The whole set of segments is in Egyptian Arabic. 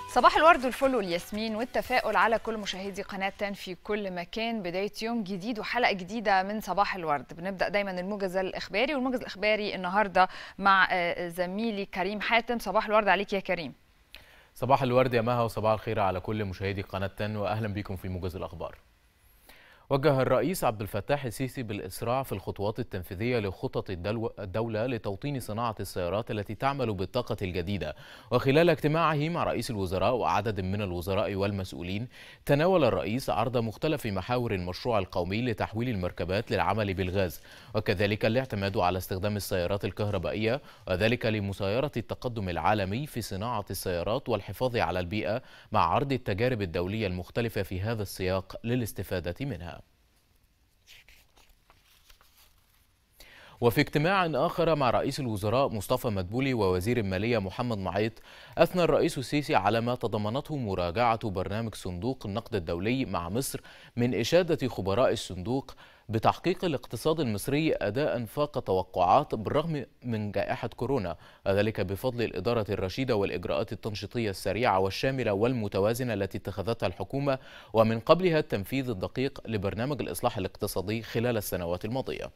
صباح الورد والفل والياسمين والتفاؤل على كل مشاهدي قناة تان في كل مكان بداية يوم جديد وحلقة جديدة من صباح الورد بنبدأ دايما الموجز الإخباري والموجز الإخباري النهاردة مع زميلي كريم حاتم صباح الورد عليك يا كريم صباح الورد يا مها وصباح الخير على كل مشاهدي قناة تن وأهلا بكم في موجز الأخبار وجه الرئيس عبد الفتاح السيسي بالإسراع في الخطوات التنفيذية لخطط الدولة لتوطين صناعة السيارات التي تعمل بالطاقة الجديدة وخلال اجتماعه مع رئيس الوزراء وعدد من الوزراء والمسؤولين تناول الرئيس عرض مختلف محاور المشروع القومي لتحويل المركبات للعمل بالغاز وكذلك الاعتماد على استخدام السيارات الكهربائية وذلك لمسايرة التقدم العالمي في صناعة السيارات والحفاظ على البيئة مع عرض التجارب الدولية المختلفة في هذا السياق للاستفادة منها وفي اجتماع آخر مع رئيس الوزراء مصطفى مدبولي ووزير المالية محمد معيط أثنى الرئيس السيسي على ما تضمنته مراجعة برنامج صندوق النقد الدولي مع مصر من إشادة خبراء الصندوق بتحقيق الاقتصاد المصري أداء فاق توقعات بالرغم من جائحة كورونا وذلك بفضل الإدارة الرشيدة والإجراءات التنشيطية السريعة والشاملة والمتوازنة التي اتخذتها الحكومة ومن قبلها التنفيذ الدقيق لبرنامج الإصلاح الاقتصادي خلال السنوات الماضية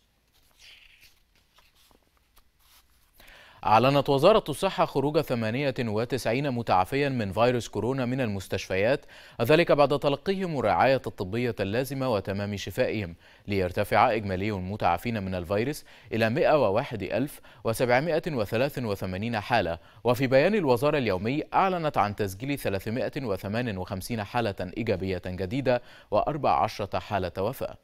أعلنت وزارة الصحة خروج 98 متعافيا من فيروس كورونا من المستشفيات ذلك بعد تلقيهم الرعاية الطبية اللازمة وتمام شفائهم ليرتفع إجمالي المتعافين من الفيروس إلى 101783 حالة وفي بيان الوزارة اليومي أعلنت عن تسجيل 358 حالة إيجابية جديدة و14 حالة وفاة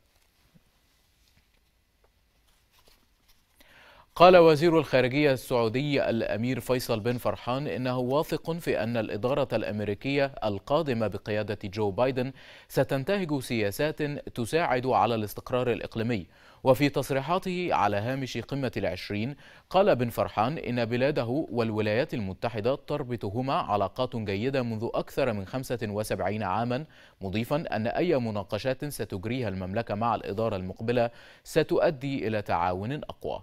قال وزير الخارجية السعودي الأمير فيصل بن فرحان إنه واثق في أن الإدارة الأمريكية القادمة بقيادة جو بايدن ستنتهج سياسات تساعد على الاستقرار الإقليمي وفي تصريحاته على هامش قمة العشرين قال بن فرحان إن بلاده والولايات المتحدة تربطهما علاقات جيدة منذ أكثر من 75 عاما مضيفا أن أي مناقشات ستجريها المملكة مع الإدارة المقبلة ستؤدي إلى تعاون أقوى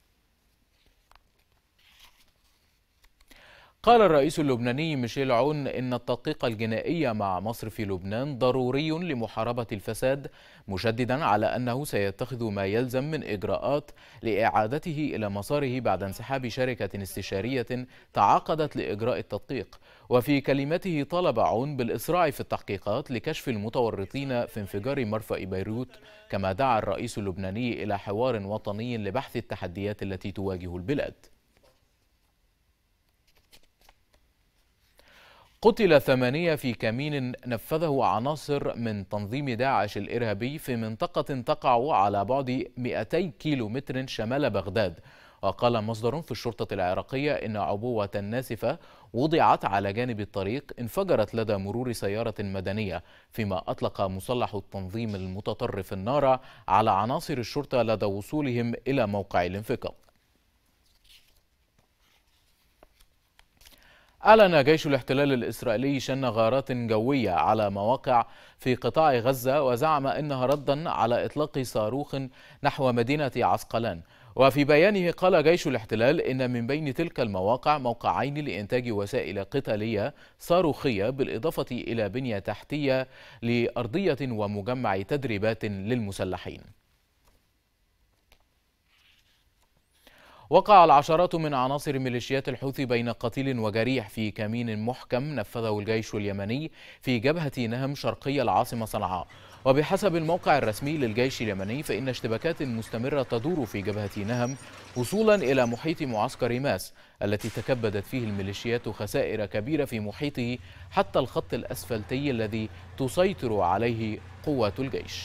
قال الرئيس اللبناني ميشيل عون إن التدقيق الجنائي مع مصر في لبنان ضروري لمحاربة الفساد مشددا على أنه سيتخذ ما يلزم من إجراءات لإعادته إلى مساره بعد انسحاب شركة استشارية تعاقدت لإجراء التدقيق وفي كلمته طلب عون بالإسراع في التحقيقات لكشف المتورطين في انفجار مرفأ بيروت كما دعا الرئيس اللبناني إلى حوار وطني لبحث التحديات التي تواجه البلاد قتل ثمانية في كمين نفذه عناصر من تنظيم داعش الإرهابي في منطقة تقع على بعد 200 كيلو متر شمال بغداد وقال مصدر في الشرطة العراقية إن عبوة ناسفة وضعت على جانب الطريق انفجرت لدى مرور سيارة مدنية فيما أطلق مسلح التنظيم المتطرف النار على عناصر الشرطة لدى وصولهم إلى موقع الانفجار أعلن جيش الاحتلال الإسرائيلي شن غارات جوية على مواقع في قطاع غزة وزعم إنها ردا على إطلاق صاروخ نحو مدينة عسقلان وفي بيانه قال جيش الاحتلال إن من بين تلك المواقع موقعين لإنتاج وسائل قتالية صاروخية بالإضافة إلى بنية تحتية لأرضية ومجمع تدريبات للمسلحين وقع العشرات من عناصر ميليشيات الحوثي بين قتيل وجريح في كمين محكم نفذه الجيش اليمني في جبهة نهم شرقي العاصمة صنعاء وبحسب الموقع الرسمي للجيش اليمني فإن اشتباكات مستمرة تدور في جبهة نهم وصولا إلى محيط معسكر ماس التي تكبدت فيه الميليشيات خسائر كبيرة في محيطه حتى الخط الأسفلتي الذي تسيطر عليه قوات الجيش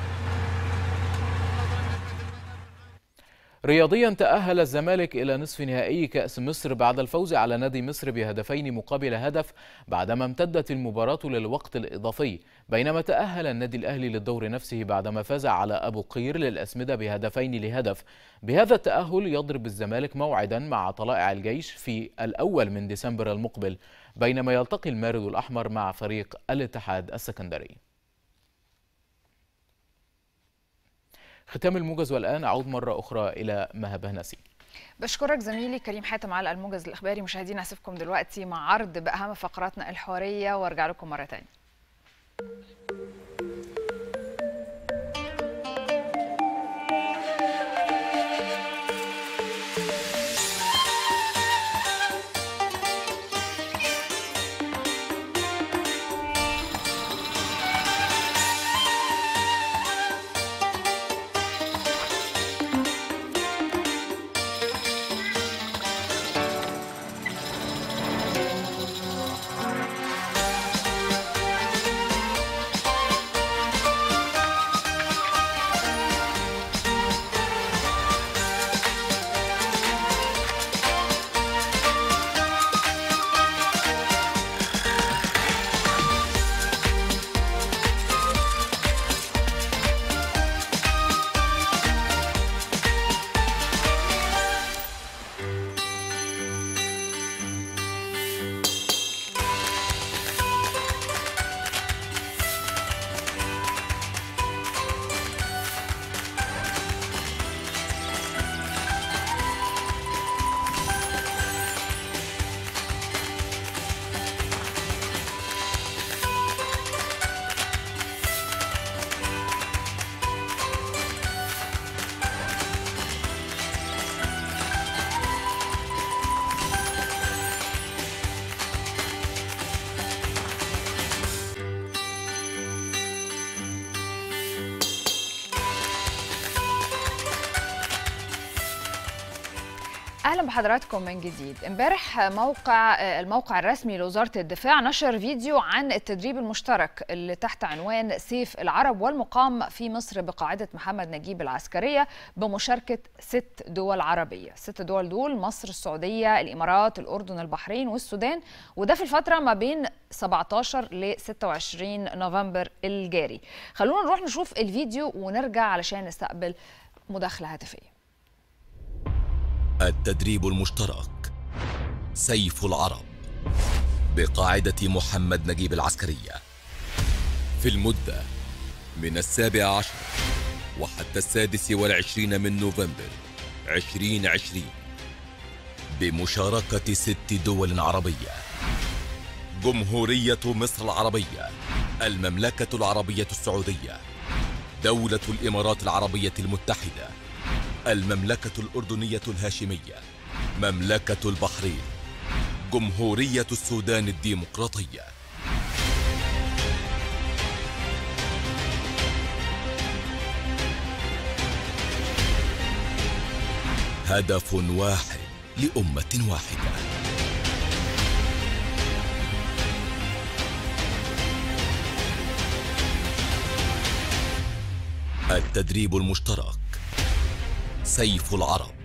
رياضيا تأهل الزمالك إلى نصف نهائي كأس مصر بعد الفوز على نادي مصر بهدفين مقابل هدف بعدما امتدت المباراة للوقت الإضافي بينما تأهل النادي الأهلي للدور نفسه بعدما فاز على أبو قير للأسمدة بهدفين لهدف بهذا التأهل يضرب الزمالك موعدا مع طلائع الجيش في الأول من ديسمبر المقبل بينما يلتقي المارد الأحمر مع فريق الاتحاد السكندري ختام الموجز والآن أعود مرة أخرى إلى مها بهنسي بشكرك زميلي كريم حاتم على الموجز الاخباري مشاهدينا اسيبكم دلوقتي مع عرض باهم فقراتنا الحواريه وارجع لكم مره ثانيه اهلا بحضراتكم من جديد امبارح موقع الموقع الرسمي لوزاره الدفاع نشر فيديو عن التدريب المشترك اللي تحت عنوان سيف العرب والمقام في مصر بقاعده محمد نجيب العسكريه بمشاركه ست دول عربيه ست دول دول مصر السعوديه الامارات الاردن البحرين والسودان وده في الفتره ما بين 17 ل 26 نوفمبر الجاري خلونا نروح نشوف الفيديو ونرجع علشان نستقبل مداخله هاتفيه التدريب المشترك سيف العرب بقاعدة محمد نجيب العسكرية في المدة من السابع عشر وحتى السادس والعشرين من نوفمبر عشرين عشرين بمشاركة ست دول عربية جمهورية مصر العربية المملكة العربية السعودية دولة الإمارات العربية المتحدة المملكة الأردنية الهاشمية مملكة البحرين جمهورية السودان الديمقراطية هدف واحد لأمة واحدة التدريب المشترك سيف العرب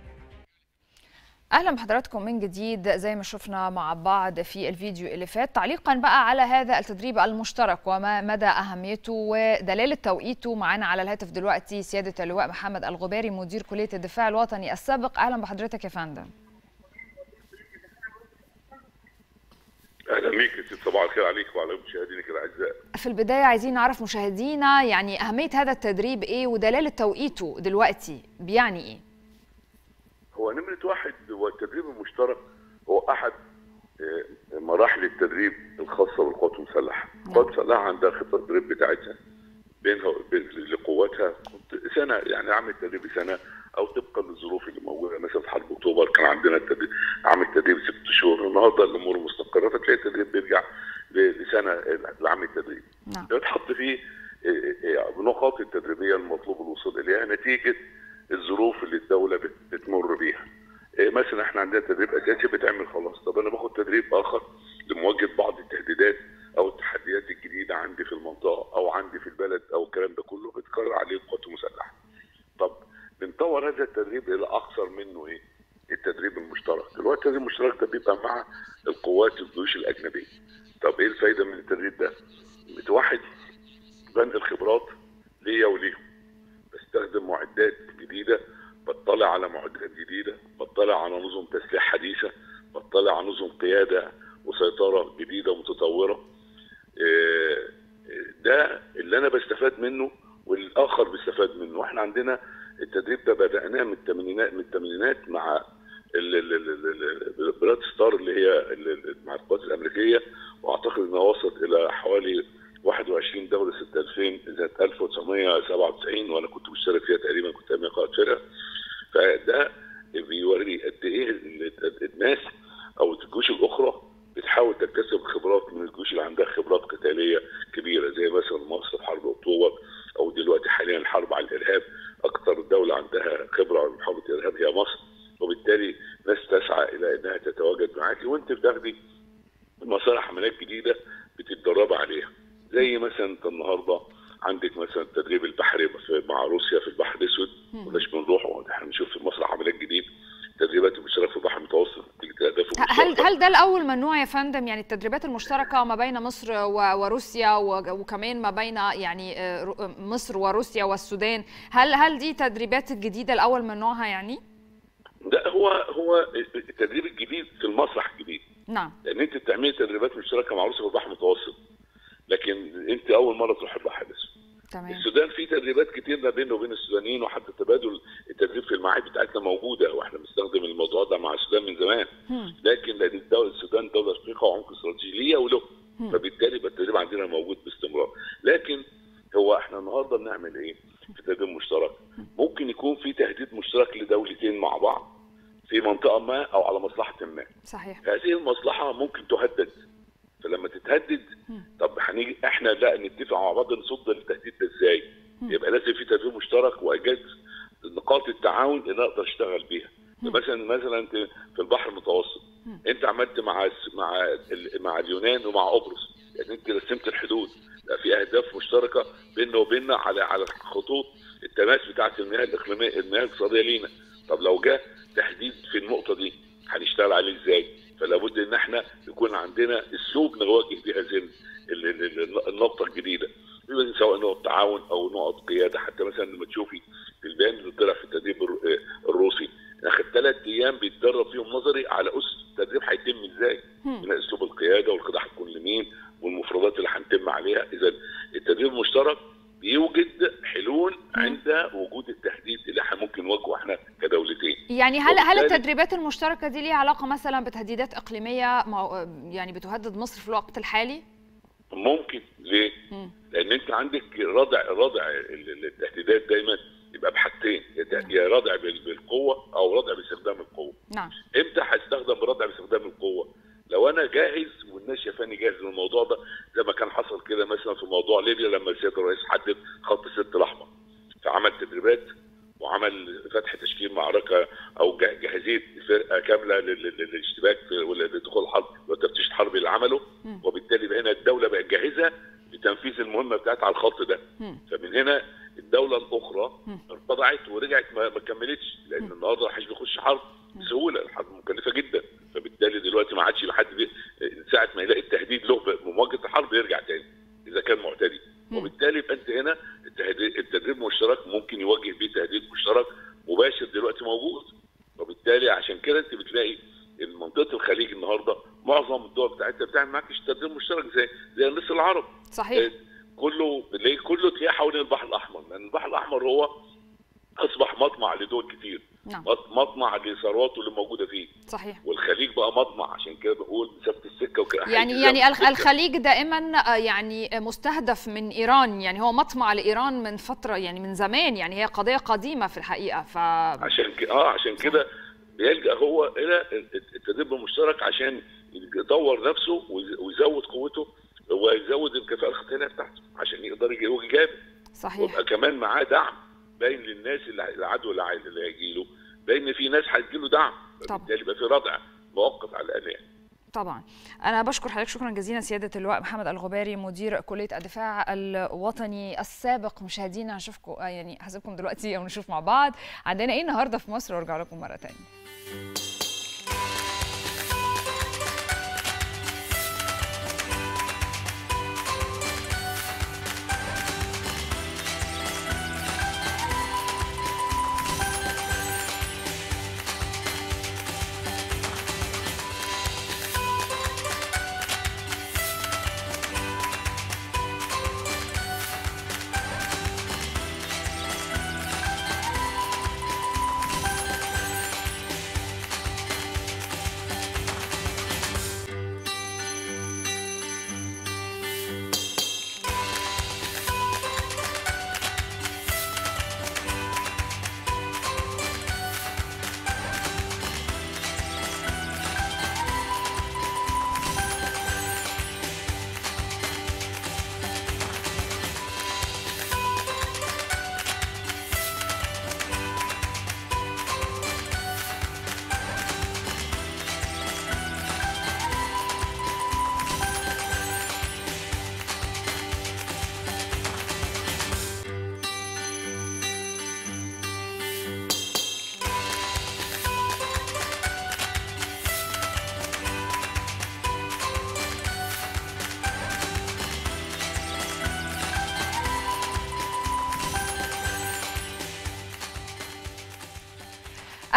اهلا بحضراتكم من جديد زي ما شفنا مع بعض في الفيديو اللي فات تعليقا بقى على هذا التدريب المشترك وما مدى اهميته ودلاله توقيته معانا على الهاتف دلوقتي سياده اللواء محمد الغباري مدير كليه الدفاع الوطني السابق اهلا بحضرتك يا فندم اهلا بيك يا ست صباح الخير عليك وعلى مشاهدينك الاعزاء في البدايه عايزين نعرف مشاهدينا يعني اهميه هذا التدريب ايه ودلاله توقيته دلوقتي بيعني ايه هو نمره واحد هو التدريب المشترك هو احد مراحل التدريب الخاصه بالقوات المسلحه القوات المسلحه عندها خطه التدريب بتاعتها بينها وبين لقواتها سنه يعني عام التدريب سنه او طبقا للظروف اللي موجوده مثلا في حرب اكتوبر كان عندنا التدريب عام التدريب ست شهور النهارده الامور مستقره فتلاقي التدريب بيرجع لسنه لعام التدريب نعم. بتحط فيه النقاط التدريبيه المطلوب الوصول اليها نتيجه الظروف اللي الدوله بتمر بيها مثلا احنا عندنا تدريب اساسي بتعمل خلاص طب انا باخد تدريب اخر لمواجهه بعض التهديدات او التحديات الجديده عندي في المنطقه او عندي في البلد او الكلام ده كله بتقرر عليه القوات المسلحه طب بنطور هذا التدريب الى اكثر منه ايه التدريب المشترك دلوقتي التدريب المشترك ده بيبقى مع القوات الجيوش الاجنبيه طب ايه الفايده من التدريب ده واحد بنقل خبرات ليا وليهم بستخدم معدات جديده بطلع على معدات جديده بطلع على نظم تسليح حديثه بطلع على نظم قياده وسيطره جديده ومتطوره ده اللي انا بستفاد منه والاخر بيستفاد منه واحنا عندنا التدريب ده بدأناه من الثمانينات من الثمانينات مع ال- ال- ال- ال- ال- بلاد ستار اللي هي ال- ال- مع القوات الامريكيه واعتقد انها وصلت الى حوالي 21 دوله 6 2000 ذات 1997 وانا كنت مشترك فيها تقريبا كنت امين قائد فرقه فده بيوري قد ايه ال- الناس او الجيوش الاخرى بتحاول تكتسب خبرات من الجيوش اللي عندها خبرات قتاليه كبيره زي مثلا مصر في حرب اكتوبر او دلوقتي حاليا الحرب على الارهاب اكثر دوله عندها خبره على محاربه الارهاب هي مصر وبالتالي ناس تسعى الى انها تتواجد معاكي وانت بتاخدي مسارح عمليات جديده بتتدرب عليها زي مثلا انت النهارده عندك مثلا التدريب البحري في- مع روسيا في البحر الاسود ولاش بنروح احنا بنشوف في مسرح عمليات جديد تدريبات المشتركه في البحر المتوسط نتيجه اهداف هل المشتركة. هل ده الاول من نوع يا فندم يعني التدريبات المشتركه ما بين مصر و- وروسيا و- وكمان ما بين يعني آه، رو- مصر وروسيا والسودان هل هل دي تدريبات جديده الاول من نوعها يعني ده هو هو التدريب الجديد في المسرح الجديد نعم لان انت بتعملي تدريبات مشتركه مع روسيا في البحر المتوسط لكن انت اول مره تروح البحر الاسود تمام السودان في تدريبات كتير ما بينه وبين السودانيين وحتى تبادل التدريب في المعاهد بتاعتنا موجوده واحنا بنستخدم الموضوع ده مع السودان من زمان مم. لكن لان الدوله السودان دوله شقيقه وعمق استراتيجي ليها وله فبالتالي يبقى التدريب عندنا موجود باستمرار لكن هو احنا النهارده بنعمل ايه في تدريب مشترك ممكن يكون في تهديد مشترك لدولتين مع بعض في منطقه ما او على مصلحه ما صحيح هذه المصلحه ممكن تهدد فلما تتهدد طب هنيجي احنا لا نتفق مع بعض نصد التهديد ده ازاي؟ يبقى لازم في تدريب مشترك وايجاد نقاط التعاون اللي نقدر اشتغل بيها مثلا مثلا انت في البحر المتوسط انت عملت مع الس- مع ال- مع اليونان ومع قبرص يعني انت رسمت الحدود بقى في اهداف مشتركه بيننا وبيننا على على خطوط التماس بتاعه المياه الاقليميه المياه الاقتصاديه لينا طب لو جه تحديد في النقطه دي هنشتغل عليه ازاي؟ فلا بد ان احنا يكون عندنا اسلوب نواجه بيه هذه ال- ال- ال- النقطه الجديده سواء نقط تعاون او نقط قياده حتى مثلا لما تشوفي في البيان اللي طلع في التدريب الر- الروسي اخد ثلاث ايام بيتدرب فيهم نظري على اسس التدريب هيتم ازاي؟ من اسلوب القياده والقياده هتكون لمين والمفردات اللي هنتم عليها اذا التدريب المشترك بيوجد حلول عند وجود التهديد اللي احنا ممكن نواجهه احنا كدولتين يعني هل هل وبالتالي- التدريبات المشتركه دي ليها علاقه مثلا بتهديدات اقليميه مع- يعني بتهدد مصر في الوقت الحالي؟ ممكن ليه؟ مم. لان انت عندك ردع ردع ال- ال- التهديدات دايما يبقى بحاجتين يا ت- يا ردع بال- بالقوه او ردع باستخدام القوه نعم امتى هستخدم ردع باستخدام القوه لو انا جاهز والناس شايفاني جاهز للموضوع ده زي ما كان حصل كده مثلا في موضوع ليبيا لما سياده الرئيس حدد خط الست الاحمر فعمل تدريبات وعمل فتح تشكيل معركه او جه- جاهزيه فرقه كامله لل- لل- للاشتباك في ولا لدخول الحرب والتفتيش الحربي اللي عمله وبالتالي بقى هنا الدوله بقت جاهزه لتنفيذ المهمه بتاعتها على الخط ده فمن هنا الدوله الاخرى ارتضعت ورجعت ما ما كملتش لان النهارده محدش بيخش حرب بسهوله الحرب مكلفه جدا فبالتالي دلوقتي ما عادش لحد بي... ساعه ما يلاقي التهديد له بمواجهه الحرب يرجع تاني اذا كان معتدي وبالتالي يبقى انت هنا التهديد التدريب المشترك ممكن يواجه بيه تهديد مشترك مباشر دلوقتي موجود وبالتالي عشان كده انت بتلاقي منطقه الخليج النهارده معظم الدول بتاعتها بتعمل معاك تدريب مشترك زي زي الناس العرب صحيح كله ليه كله تلاقيه حوالين البحر الاحمر لان البحر الاحمر هو اصبح مطمع لدول كتير نعم مط- مطمع لثرواته اللي موجوده فيه صحيح والخليج بقى مطمع عشان كده بقول مسافه السكه وكده يعني يعني الخ- الخليج دائما آه، يعني مستهدف من ايران يعني هو مطمع لايران من فتره يعني من زمان يعني هي قضيه قديمه في الحقيقه ف عشان كده اه عشان كده بيلجا هو الى التدريب المشترك عشان يطور نفسه ويز- ويزود قوته ويزود الكفاءه القتاليه بتاعته عشان يقدر يجي هو جاب صحيح ويبقى كمان معاه دعم باين للناس اللي العدو اللي عايز- اللي هيجي له باين ان في ناس هتجي له دعم طبعا. فبالتالي يبقى في ردع مؤقت على الاقل يعني طبعا انا بشكر حضرتك شكرا جزيلا سياده اللواء محمد الغباري مدير كليه الدفاع الوطني السابق مشاهدينا هشوفكم آه، يعني هسيبكم دلوقتي او نشوف مع بعض عندنا ايه النهارده في مصر وارجع لكم مره ثانيه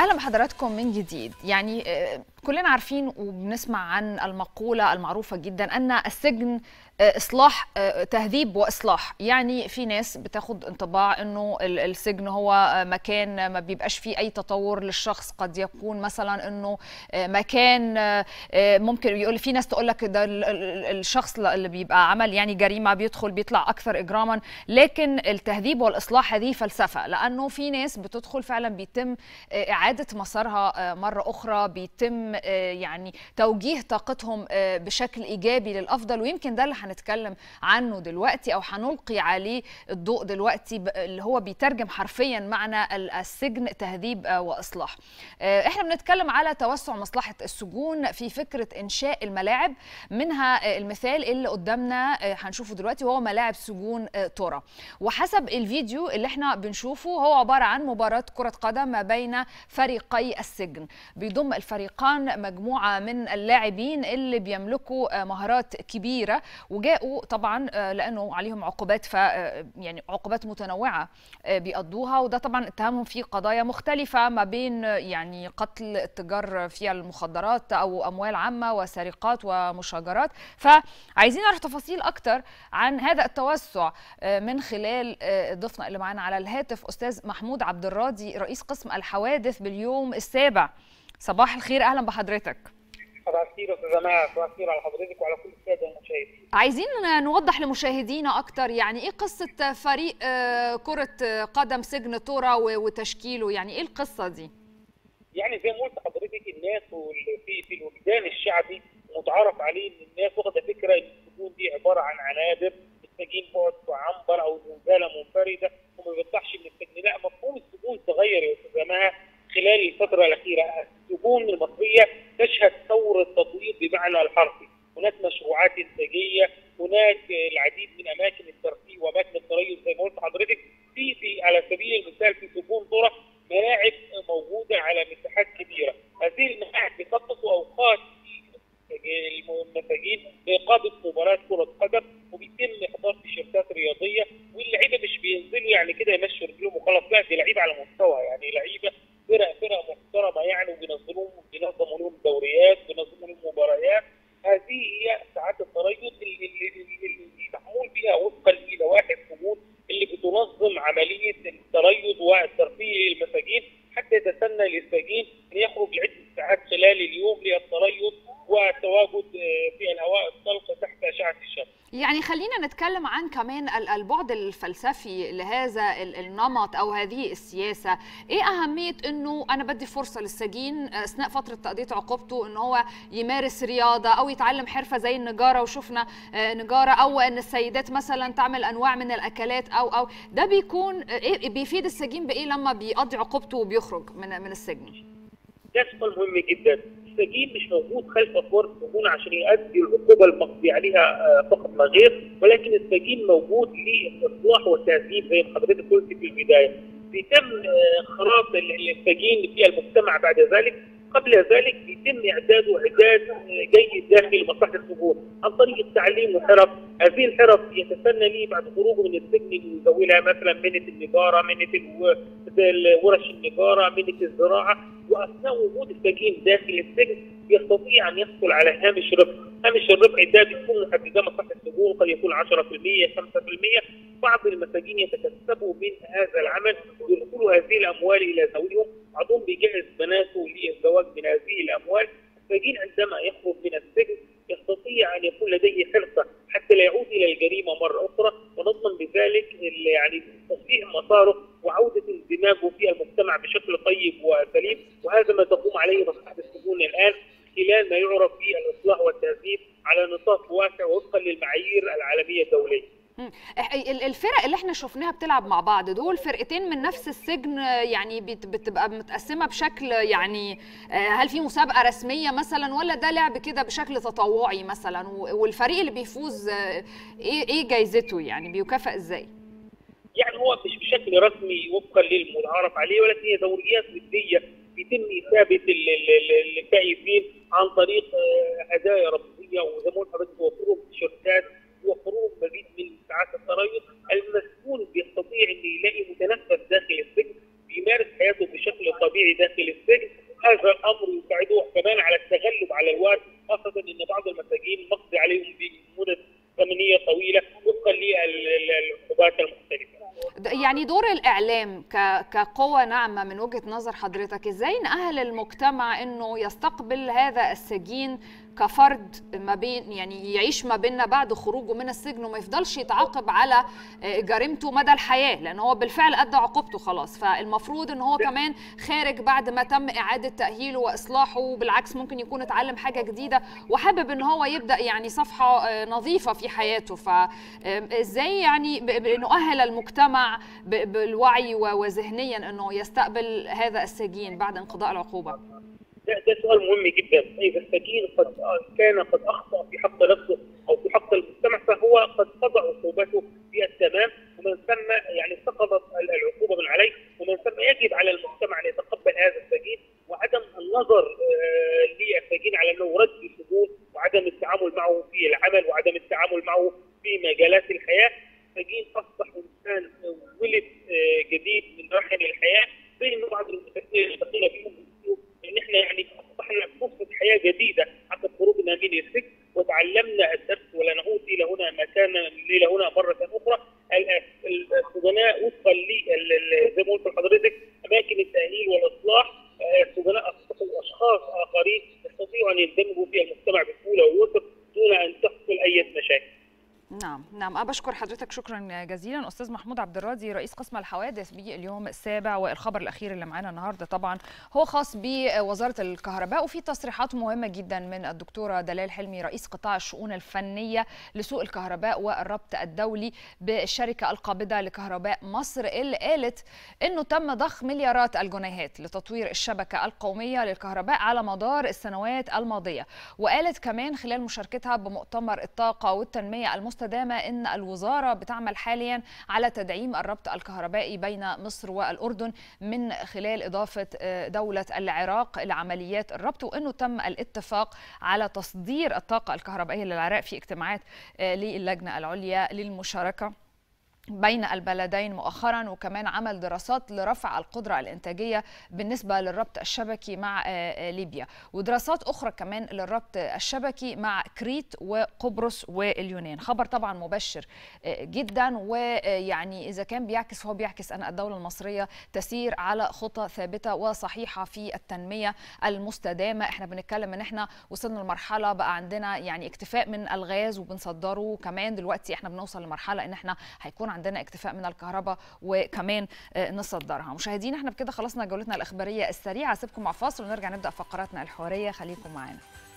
اهلا بحضراتكم من جديد يعني كلنا عارفين وبنسمع عن المقوله المعروفه جدا ان السجن اصلاح تهذيب واصلاح يعني في ناس بتاخد انطباع انه السجن هو مكان ما بيبقاش فيه اي تطور للشخص قد يكون مثلا انه مكان ممكن يقول في ناس تقول لك ده الشخص اللي بيبقى عمل يعني جريمه بيدخل بيطلع اكثر اجراما لكن التهذيب والاصلاح هذه فلسفه لانه في ناس بتدخل فعلا بيتم اعاده مسارها مره اخرى بيتم يعني توجيه طاقتهم بشكل ايجابي للافضل ويمكن ده اللي هنتكلم عنه دلوقتي او هنلقي عليه الضوء دلوقتي اللي هو بيترجم حرفيا معنى السجن تهذيب واصلاح. احنا بنتكلم على توسع مصلحه السجون في فكره انشاء الملاعب منها المثال اللي قدامنا هنشوفه دلوقتي وهو ملاعب سجون تورا وحسب الفيديو اللي احنا بنشوفه هو عباره عن مباراه كره قدم ما بين فريقي السجن بيضم الفريقان مجموعه من اللاعبين اللي بيملكوا مهارات كبيره وجاءوا طبعا لانه عليهم عقوبات ف يعني عقوبات متنوعه بيقضوها وده طبعا اتهامهم في قضايا مختلفه ما بين يعني قتل التجار في المخدرات او اموال عامه وسرقات ومشاجرات فعايزين نعرف تفاصيل اكتر عن هذا التوسع من خلال ضيفنا اللي معانا على الهاتف استاذ محمود عبد الراضي رئيس قسم الحوادث باليوم السابع صباح الخير اهلا بحضرتك صباح الخير يا استاذه مها صباح الخير على حضرتك وعلى كل الساده المشاهدين عايزين نوضح لمشاهدينا اكتر يعني ايه قصه فريق كره قدم سجن تورا وتشكيله يعني ايه القصه دي يعني زي ما قلت حضرتك الناس في في الوجدان الشعبي متعارف عليه ان الناس واخده فكره ان السجون دي عباره عن عنابر السجين بيقعد في عنبر او زنزانه منفرده وما بيطلعش من السجن لا مفهوم السجون تغير يا استاذه مها خلال الفتره الاخيره السجون المصريه تشهد ثوره تطوير بمعنى الحرفي هناك مشروعات انتاجيه هناك العديد من اماكن الترفيه واماكن التريث زي ما قلت حضرتك في في على سبيل المثال في سجون طرة ملاعب موجوده على مساحات كبيره هذه الملاعب بتخصص اوقات المساجين لاقامه مباراه كره قدم وبيتم احضار تيشيرتات رياضيه واللعيبه مش بينزلوا يعني كده يمشوا رجلهم وخلاص لا دي لعيبه على مستوى يعني لعيبه فرق فرق محترمه يعني وبينظموا بينظموا لهم دوريات بينظموا لهم مباريات هذه هي ساعات التريث اللي, اللي محمول بها وفقا للوائح السجون اللي بتنظم عمليه التريث والترفيه للمساجين حتى يتسنى للسجين ان يخرج لعده ساعات خلال اليوم للتريث والتواجد في الهواء الطلق تحت اشعه الشمس. يعني خلينا نتكلم عن كمان البعد الفلسفي لهذا النمط او هذه السياسه، ايه اهميه انه انا بدي فرصه للسجين اثناء فتره تقضيه عقوبته ان هو يمارس رياضه او يتعلم حرفه زي النجاره وشفنا نجاره او ان السيدات مثلا تعمل انواع من الاكلات او او ده بيكون إيه بيفيد السجين بايه لما بيقضي عقوبته وبيخرج من من السجن؟ ده سؤال مهم جدا، السجين مش موجود خلف اسوار السجون عشان يؤدي العقوبه المقضي عليها فقط لا غير ولكن السجين موجود للاصلاح والتهذيب زي ما حضرتك قلت في البدايه بيتم خراط السجين في المجتمع بعد ذلك قبل ذلك بيتم اعداده اعداد جيد داخل مصلحه السجون عن طريق التعليم وحرف هذه الحرف يتسنى لي بعد خروجه من السجن يزولها مثلا منة النجاره منة ورش النجاره منة الزراعه واثناء وجود السجين داخل السجن يستطيع ان يحصل على هامش ربح، هامش الربح ده بيكون محدده مصلحه السجون قد يكون 10% 5% بعض المساجين يتكسبوا من هذا العمل ويدخلوا هذه الاموال الى ذويهم، بعضهم بيجهز بناته للزواج من هذه الاموال، السجين عندما يخرج من السجن يستطيع ان يكون لديه حرصه حتى لا يعود الى الجريمه مره اخرى ونضمن بذلك يعني تصحيح مساره وعوده اندماجه في المجتمع بشكل طيب وسليم وهذا ما تقوم عليه مصلحه السجون الان خلال ما يعرف بالاصلاح والتهذيب على نطاق واسع وفقا للمعايير العالميه الدوليه. الفرق اللي احنا شفناها بتلعب مع بعض دول فرقتين من نفس السجن يعني بتبقى متقسمه بشكل يعني هل في مسابقه رسميه مثلا ولا ده لعب كده بشكل تطوعي مثلا والفريق اللي بيفوز ايه ايه جايزته يعني بيكافئ ازاي؟ يعني هو مش بشكل رسمي وفقا للمتعارف عليه ولكن هي دوريات وديه بيتم اثابه الفائزين عن طريق هدايا رمزيه وزي ما قلت حضرتك توفرهم تيشيرتات يوفروا مزيد من ساعات التريث المسجون بيستطيع انه يلاقي متنفس داخل السجن بيمارس حياته بشكل طبيعي داخل السجن يعني دور الاعلام ك- كقوه ناعمه من وجهه نظر حضرتك ازاي نأهل المجتمع انه يستقبل هذا السجين كفرد ما بين يعني يعيش ما بيننا بعد خروجه من السجن وما يفضلش يتعاقب على آه، جريمته مدى الحياه لان هو بالفعل ادى عقوبته خلاص فالمفروض ان هو كمان خارج بعد ما تم اعاده تاهيله واصلاحه وبالعكس ممكن يكون اتعلم حاجه جديده وحابب ان هو يبدا يعني صفحه آه، نظيفه في حياته فازاي يعني ب- ب- نؤهل المجتمع ب- بالوعي و- وذهنيا انه يستقبل هذا السجين بعد انقضاء العقوبه ده, ده سؤال مهم جدا اذا السجين قد كان قد اخطا في حق نفسه او في حق المجتمع فهو قد قضى عقوبته في التمام ومن ثم يعني سقطت ال- العقوبه من عليه ومن ثم يجب على المجتمع ان يتقبل هذا السجين وعدم النظر آه، للسجين على انه رد سجون وعدم التعامل معه في العمل وعدم التعامل معه في مجالات الحياه السجين اصبح انسان ولد آه، جديد من رحم الحياه زي انه بعض المفكرين الثقيله بيهم بيقولوا ان احنا يعني اصبحنا في قصه حياه جديده عقب خروجنا من السجن وتعلمنا الدرس ولا نعود الى هنا مكانا الى هنا مره اخرى ال- ال- السجناء وفقا ل ال- ال- زي ما قلت لحضرتك اماكن التاهيل والاصلاح آه، السجناء اصبحوا اشخاص اخرين يستطيعوا ان يندمجوا في المجتمع بسهوله ويسر دون ان تحصل اي مشاكل. نعم نعم أنا بشكر حضرتك شكرا جزيلا أستاذ محمود عبد الراضي رئيس قسم الحوادث باليوم السابع والخبر الأخير اللي معانا النهاردة طبعا هو خاص بوزارة الكهرباء وفي تصريحات مهمة جدا من الدكتورة دلال حلمي رئيس قطاع الشؤون الفنية لسوق الكهرباء والربط الدولي بالشركة القابضة لكهرباء مصر اللي قالت أنه تم ضخ مليارات الجنيهات لتطوير الشبكة القومية للكهرباء على مدار السنوات الماضية وقالت كمان خلال مشاركتها بمؤتمر الطاقة والتنمية المستدامة أن الوزارة بتعمل حاليا على تدعيم الربط الكهربائي بين مصر والأردن من خلال إضافة آه، دولة العراق لعمليات الربط وأنه تم الاتفاق على تصدير الطاقة الكهربائية للعراق في اجتماعات آه، للجنة العليا للمشاركة بين البلدين مؤخرا وكمان عمل دراسات لرفع القدرة الإنتاجية بالنسبة للربط الشبكي مع آه، آه، ليبيا ودراسات أخرى كمان للربط الشبكي مع كريت وقبرص واليونان خبر طبعا مبشر آه، جدا ويعني إذا كان بيعكس هو بيعكس أن الدولة المصرية تسير على خطى ثابتة وصحيحة في التنمية المستدامة احنا بنتكلم ان احنا وصلنا لمرحلة بقى عندنا يعني اكتفاء من الغاز وبنصدره كمان دلوقتي احنا بنوصل لمرحلة ان احنا هيكون عندنا اكتفاء من الكهرباء وكمان آه، نصدرها مشاهدينا احنا بكده خلصنا جولتنا الاخباريه السريعه اسيبكم مع فاصل ونرجع نبدا فقراتنا الحواريه خليكم معانا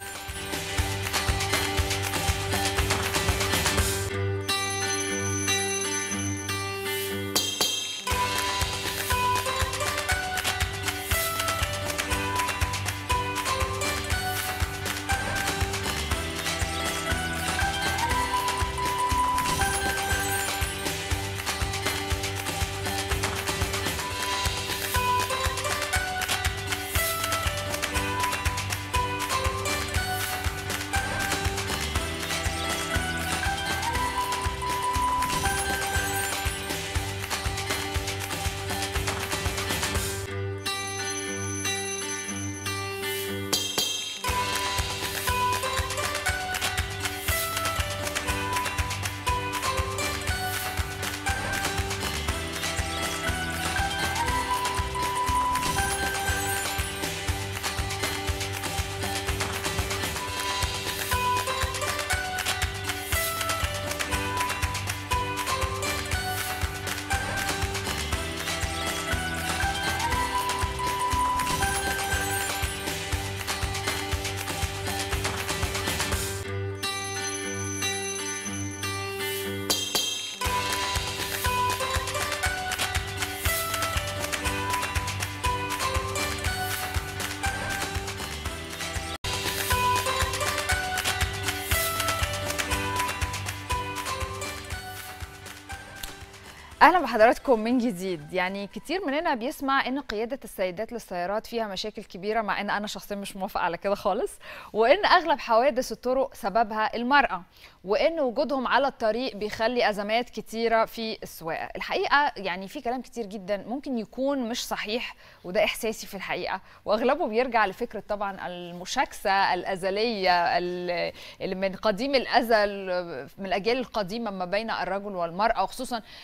اهلا بحضراتكم من جديد يعني كتير مننا بيسمع ان قياده السيدات للسيارات فيها مشاكل كبيره مع ان انا شخصيا مش موافقه على كده خالص وان اغلب حوادث الطرق سببها المراه وان وجودهم على الطريق بيخلي ازمات كتيره في السواقه الحقيقه يعني في كلام كتير جدا ممكن يكون مش صحيح وده احساسي في الحقيقه واغلبه بيرجع لفكره طبعا المشاكسه الازليه ال- اللي من قديم الازل من الاجيال القديمه ما بين الرجل والمراه وخصوصا ان احنا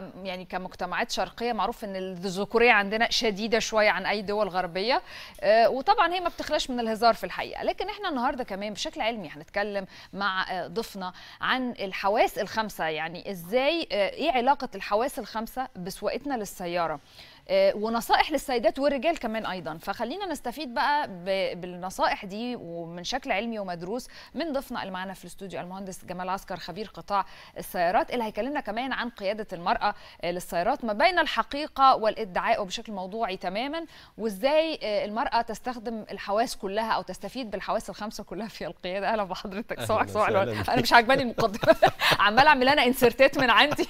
احنا يعني كمجتمعات شرقيه معروف ان الذكوريه عندنا شديده شويه عن اي دول غربيه آه، وطبعا هي ما بتخلاش من الهزار في الحقيقه لكن احنا النهارده كمان بشكل علمي هنتكلم مع آه، ضيفنا عن الحواس الخمسه يعني ازاي آه، ايه علاقه الحواس الخمسه بسواقتنا للسياره آه، ونصائح للسيدات والرجال كمان ايضا فخلينا نستفيد بقى ب- بالنصائح دي ومن شكل علمي ومدروس من ضيفنا اللي معانا في الاستوديو المهندس جمال عسكر خبير قطاع السيارات اللي هيكلمنا كمان عن قياده المراه آه، للسيارات ما بين الحقيقه والادعاء وبشكل موضوعي تماما وازاي آه، المراه تستخدم الحواس كلها او تستفيد بالحواس الخمسه كلها في القياده اهلا بحضرتك أهلاً صباح صباح وسهلاً الورد. بيك. انا مش عاجباني المقدمه عمال اعمل انا انسرتات من عندي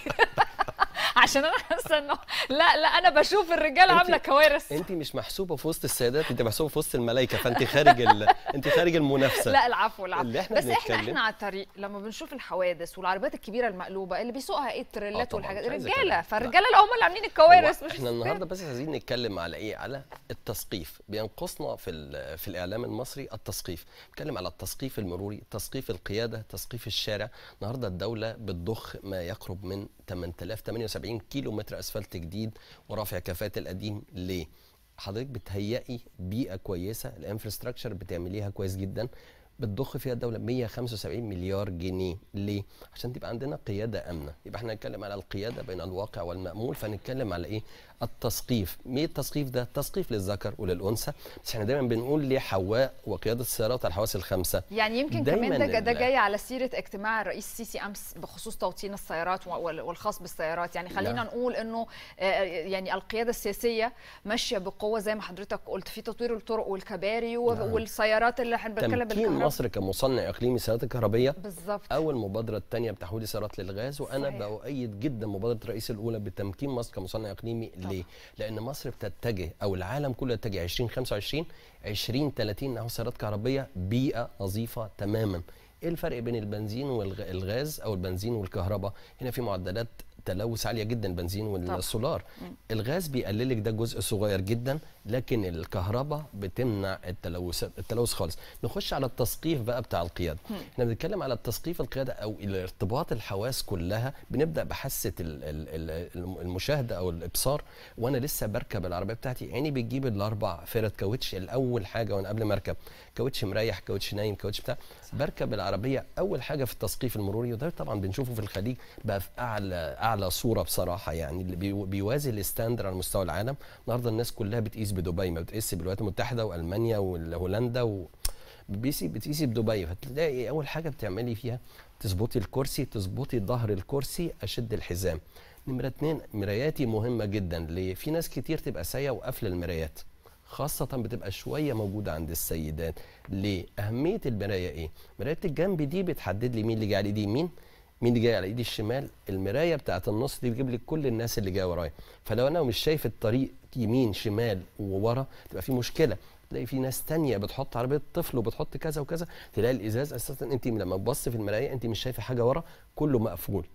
عشان انا حاسه انه لا لا انا بشوف الرجاله أنت- عامله كوارث انت مش محسوبه في وسط السيدات انت محسوبه في وسط الملائكه فانت خارج ال... انت خارج المنافسه لا العفو العفو اللي إحنا بس احنا بنتكلم- احنا على الطريق لما بنشوف الحوادث والعربيات الكبيره المقلوبه اللي بيسوقها ايه آه التريلات طبعاً، والحاجات مش عايز رجاله أتكلم. فالرجاله اللي هم اللي عاملين الكوارث هو مش احنا النهارده الستات. بس عايزين نتكلم على ايه على التثقيف بينقصنا في ال- في الاعلام المصري التثقيف نتكلم على التثقيف المروري تثقيف القياده تثقيف الشارع النهارده الدوله بتضخ ما يقرب من 8078 كيلو متر اسفلت جديد ورافع كفاءه القديم ليه حضرتك بتهيئي بيئه كويسه الانفراستراكشر بتعمليها كويس جدا بتضخ فيها الدوله 175 مليار جنيه ليه عشان تبقى عندنا قياده امنه يبقى احنا نتكلم على القياده بين الواقع والمامول فنتكلم على ايه التثقيف مين التثقيف ده تثقيف للذكر وللانثى بس احنا دايما بنقول ليه حواء وقياده السيارات على الحواس الخمسه يعني يمكن دايماً كمان ده, ده ال- جاي على سيره اجتماع الرئيس السيسي امس بخصوص توطين السيارات وال- والخاص بالسيارات يعني خلينا نعم. نقول انه آه، يعني القياده السياسيه ماشيه بقوه زي ما حضرتك قلت في تطوير الطرق والكباري و- نعم. والسيارات اللي احنا بنتكلم تمكين بالكهرباء مصر كمصنع اقليمي سيارات الكهربيه بالظبط اول مبادره الثانيه بتحويل السيارات للغاز وانا صحيح. باؤيد جدا مبادره الرئيس الاولى بتمكين مصر كمصنع اقليمي ليه؟ لان مصر بتتجه او العالم كله يتجه 2025 2030 نحو سيارات كهربيه بيئه نظيفه تماما. ايه الفرق بين البنزين والغاز او البنزين والكهرباء؟ هنا في معدلات تلوث عاليه جدا البنزين والسولار الغاز بيقللك ده جزء صغير جدا لكن الكهرباء بتمنع التلوث التلوث خالص نخش على التثقيف بقى بتاع القياده احنا بنتكلم على التثقيف القياده او ارتباط الحواس كلها بنبدا بحاسه ال- ال- ال- المشاهده او الابصار وانا لسه بركب العربيه بتاعتي عيني بتجيب الاربع فرد كاوتش الاول حاجه وانا قبل ما اركب كاوتش مريح كاوتش نايم كاوتش بتاع بركب العربيه اول حاجه في التثقيف المروري وده طبعا بنشوفه في الخليج بقى في اعلى اعلى صوره بصراحه يعني اللي بي- بيوازي الستاندر على مستوى العالم النهارده الناس كلها بتقيس بدبي ما بتقيس بالولايات المتحده والمانيا وهولندا و... بتقيسي بتقيسي بدبي فتلاقي اول حاجه بتعملي فيها تظبطي الكرسي تظبطي ظهر الكرسي اشد الحزام نمره اتنين مراياتي مهمه جدا ليه في ناس كتير تبقى سايقه وقافله المرايات خاصة بتبقى شوية موجودة عند السيدات ليه؟ أهمية المراية إيه؟ مراية الجنب دي بتحدد لي مين اللي جاي على إيدي يمين مين اللي جاي على إيدي الشمال المراية بتاعت النص دي بتجيب لك كل الناس اللي جاية ورايا فلو أنا مش شايف الطريق يمين شمال وورا تبقى في مشكلة تلاقي في ناس تانية بتحط عربية طفل وبتحط كذا وكذا تلاقي الإزاز أساسا أنت لما تبص في المراية أنت مش شايفة حاجة ورا كله مقفول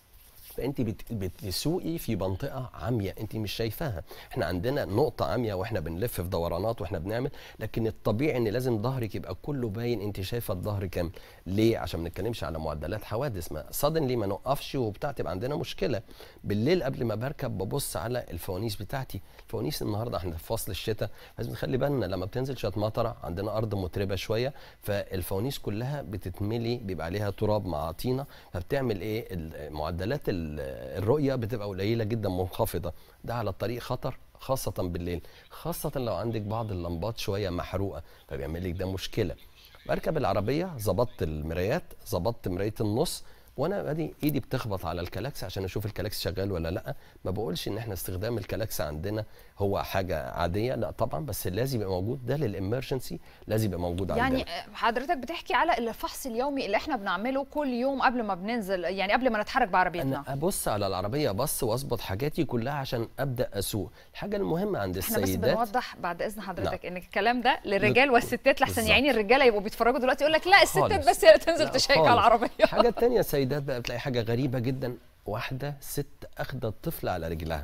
فانت بت- بتسوقي في منطقه عاميه انت مش شايفاها احنا عندنا نقطه عاميه واحنا بنلف في دورانات واحنا بنعمل لكن الطبيعي ان لازم ظهرك يبقى كله باين انت شايفه الظهر كامل ليه عشان ما نتكلمش على معدلات حوادث ما صادنلي ما نوقفش وبتاع تبقى عندنا مشكله بالليل قبل ما بركب ببص على الفوانيس بتاعتي الفوانيس النهارده احنا في فصل الشتاء لازم نخلي بالنا لما بتنزل شويه مطره عندنا ارض متربه شويه فالفوانيس كلها بتتملي بيبقى عليها تراب مع طينه فبتعمل ايه ال- معدلات ال- الرؤيه بتبقى قليله جدا منخفضه ده على الطريق خطر خاصة بالليل خاصة لو عندك بعض اللمبات شوية محروقة فبيعمل لك ده مشكلة بركب العربية ظبطت المرايات ظبطت مراية النص وانا ادي ايدي بتخبط على الكلاكس عشان اشوف الكلاكس شغال ولا لا ما بقولش ان احنا استخدام الكلاكس عندنا هو حاجه عاديه لا طبعا بس لازم يبقى موجود ده للامرجنسي لازم يبقى موجود يعني عندنا آه، حضرتك بتحكي على الفحص اليومي اللي احنا بنعمله كل يوم قبل ما بننزل يعني قبل ما نتحرك بعربيتنا انا ابص على العربيه بص واظبط حاجاتي كلها عشان ابدا اسوق الحاجه المهمه عند احنا بس السيدات بنوضح بعد اذن حضرتك نعم. ان الكلام ده للرجال والستات لحسن بالظبط. يا عيني الرجاله يبقوا بيتفرجوا دلوقتي يقول لك لا الستات خالص. بس هي اللي تنزل لا تشيك على خالص. العربيه الحاجه التانية السيدات بقى بتلاقي حاجه غريبه جدا واحده ست اخده الطفل على رجلها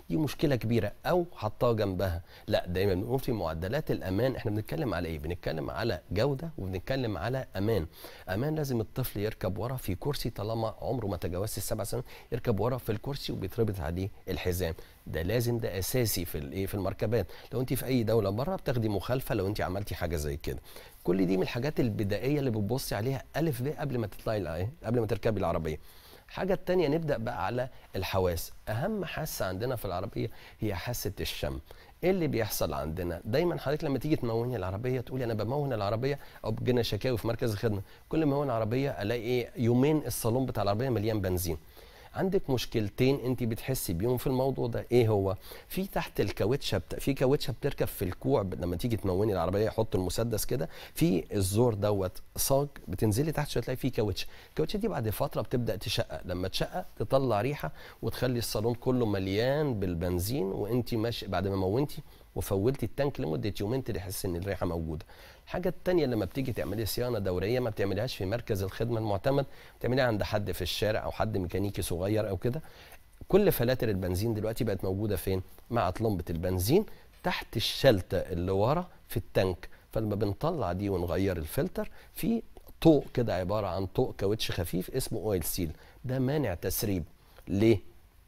دي مشكله كبيره او حطها جنبها لا دايما بنقول في معدلات الامان احنا بنتكلم على ايه بنتكلم على جوده وبنتكلم على امان امان لازم الطفل يركب ورا في كرسي طالما عمره ما تجاوزش السبع سنوات يركب ورا في الكرسي وبيتربط عليه الحزام ده لازم ده اساسي في الايه في المركبات لو انت في اي دوله بره بتاخدي مخالفه لو انت عملتي حاجه زي كده كل دي من الحاجات البدائيه اللي بتبصي عليها الف ب قبل ما تطلعي الآية- قبل ما تركبي العربيه الحاجة التانية نبدأ بقى على الحواس أهم حاسة عندنا في العربية هي حاسة الشم ايه اللي بيحصل عندنا دايما حضرتك لما تيجي تموني العربيه تقولي انا بمون العربيه او بجينا شكاوي في مركز الخدمه كل ما امون العربيه الاقي ايه يومين الصالون بتاع العربيه مليان بنزين عندك مشكلتين انت بتحسي بيهم في الموضوع ده ايه هو في تحت الكاوتشه بتا... في كاوتشه بتركب في الكوع ب... لما تيجي تموني العربيه يحط المسدس كده في الزور دوت صاج بتنزلي تحت شويه تلاقي فيه كاوتش الكاوتشه دي بعد فتره بتبدا تشقق لما تشقق تطلع ريحه وتخلي الصالون كله مليان بالبنزين وانت ماشي بعد ما مونتي وفولتي التانك لمده يومين تحس ان الريحه موجوده الحاجه الثانيه لما بتيجي تعملي صيانه دوريه ما بتعمليهاش في مركز الخدمه المعتمد بتعمليها عند حد في الشارع او حد ميكانيكي صغير او كده كل فلاتر البنزين دلوقتي بقت موجوده فين مع طلمبه البنزين تحت الشلته اللي ورا في التانك فلما بنطلع دي ونغير الفلتر في طوق كده عباره عن طوق كاوتش خفيف اسمه اويل سيل ده مانع تسريب ليه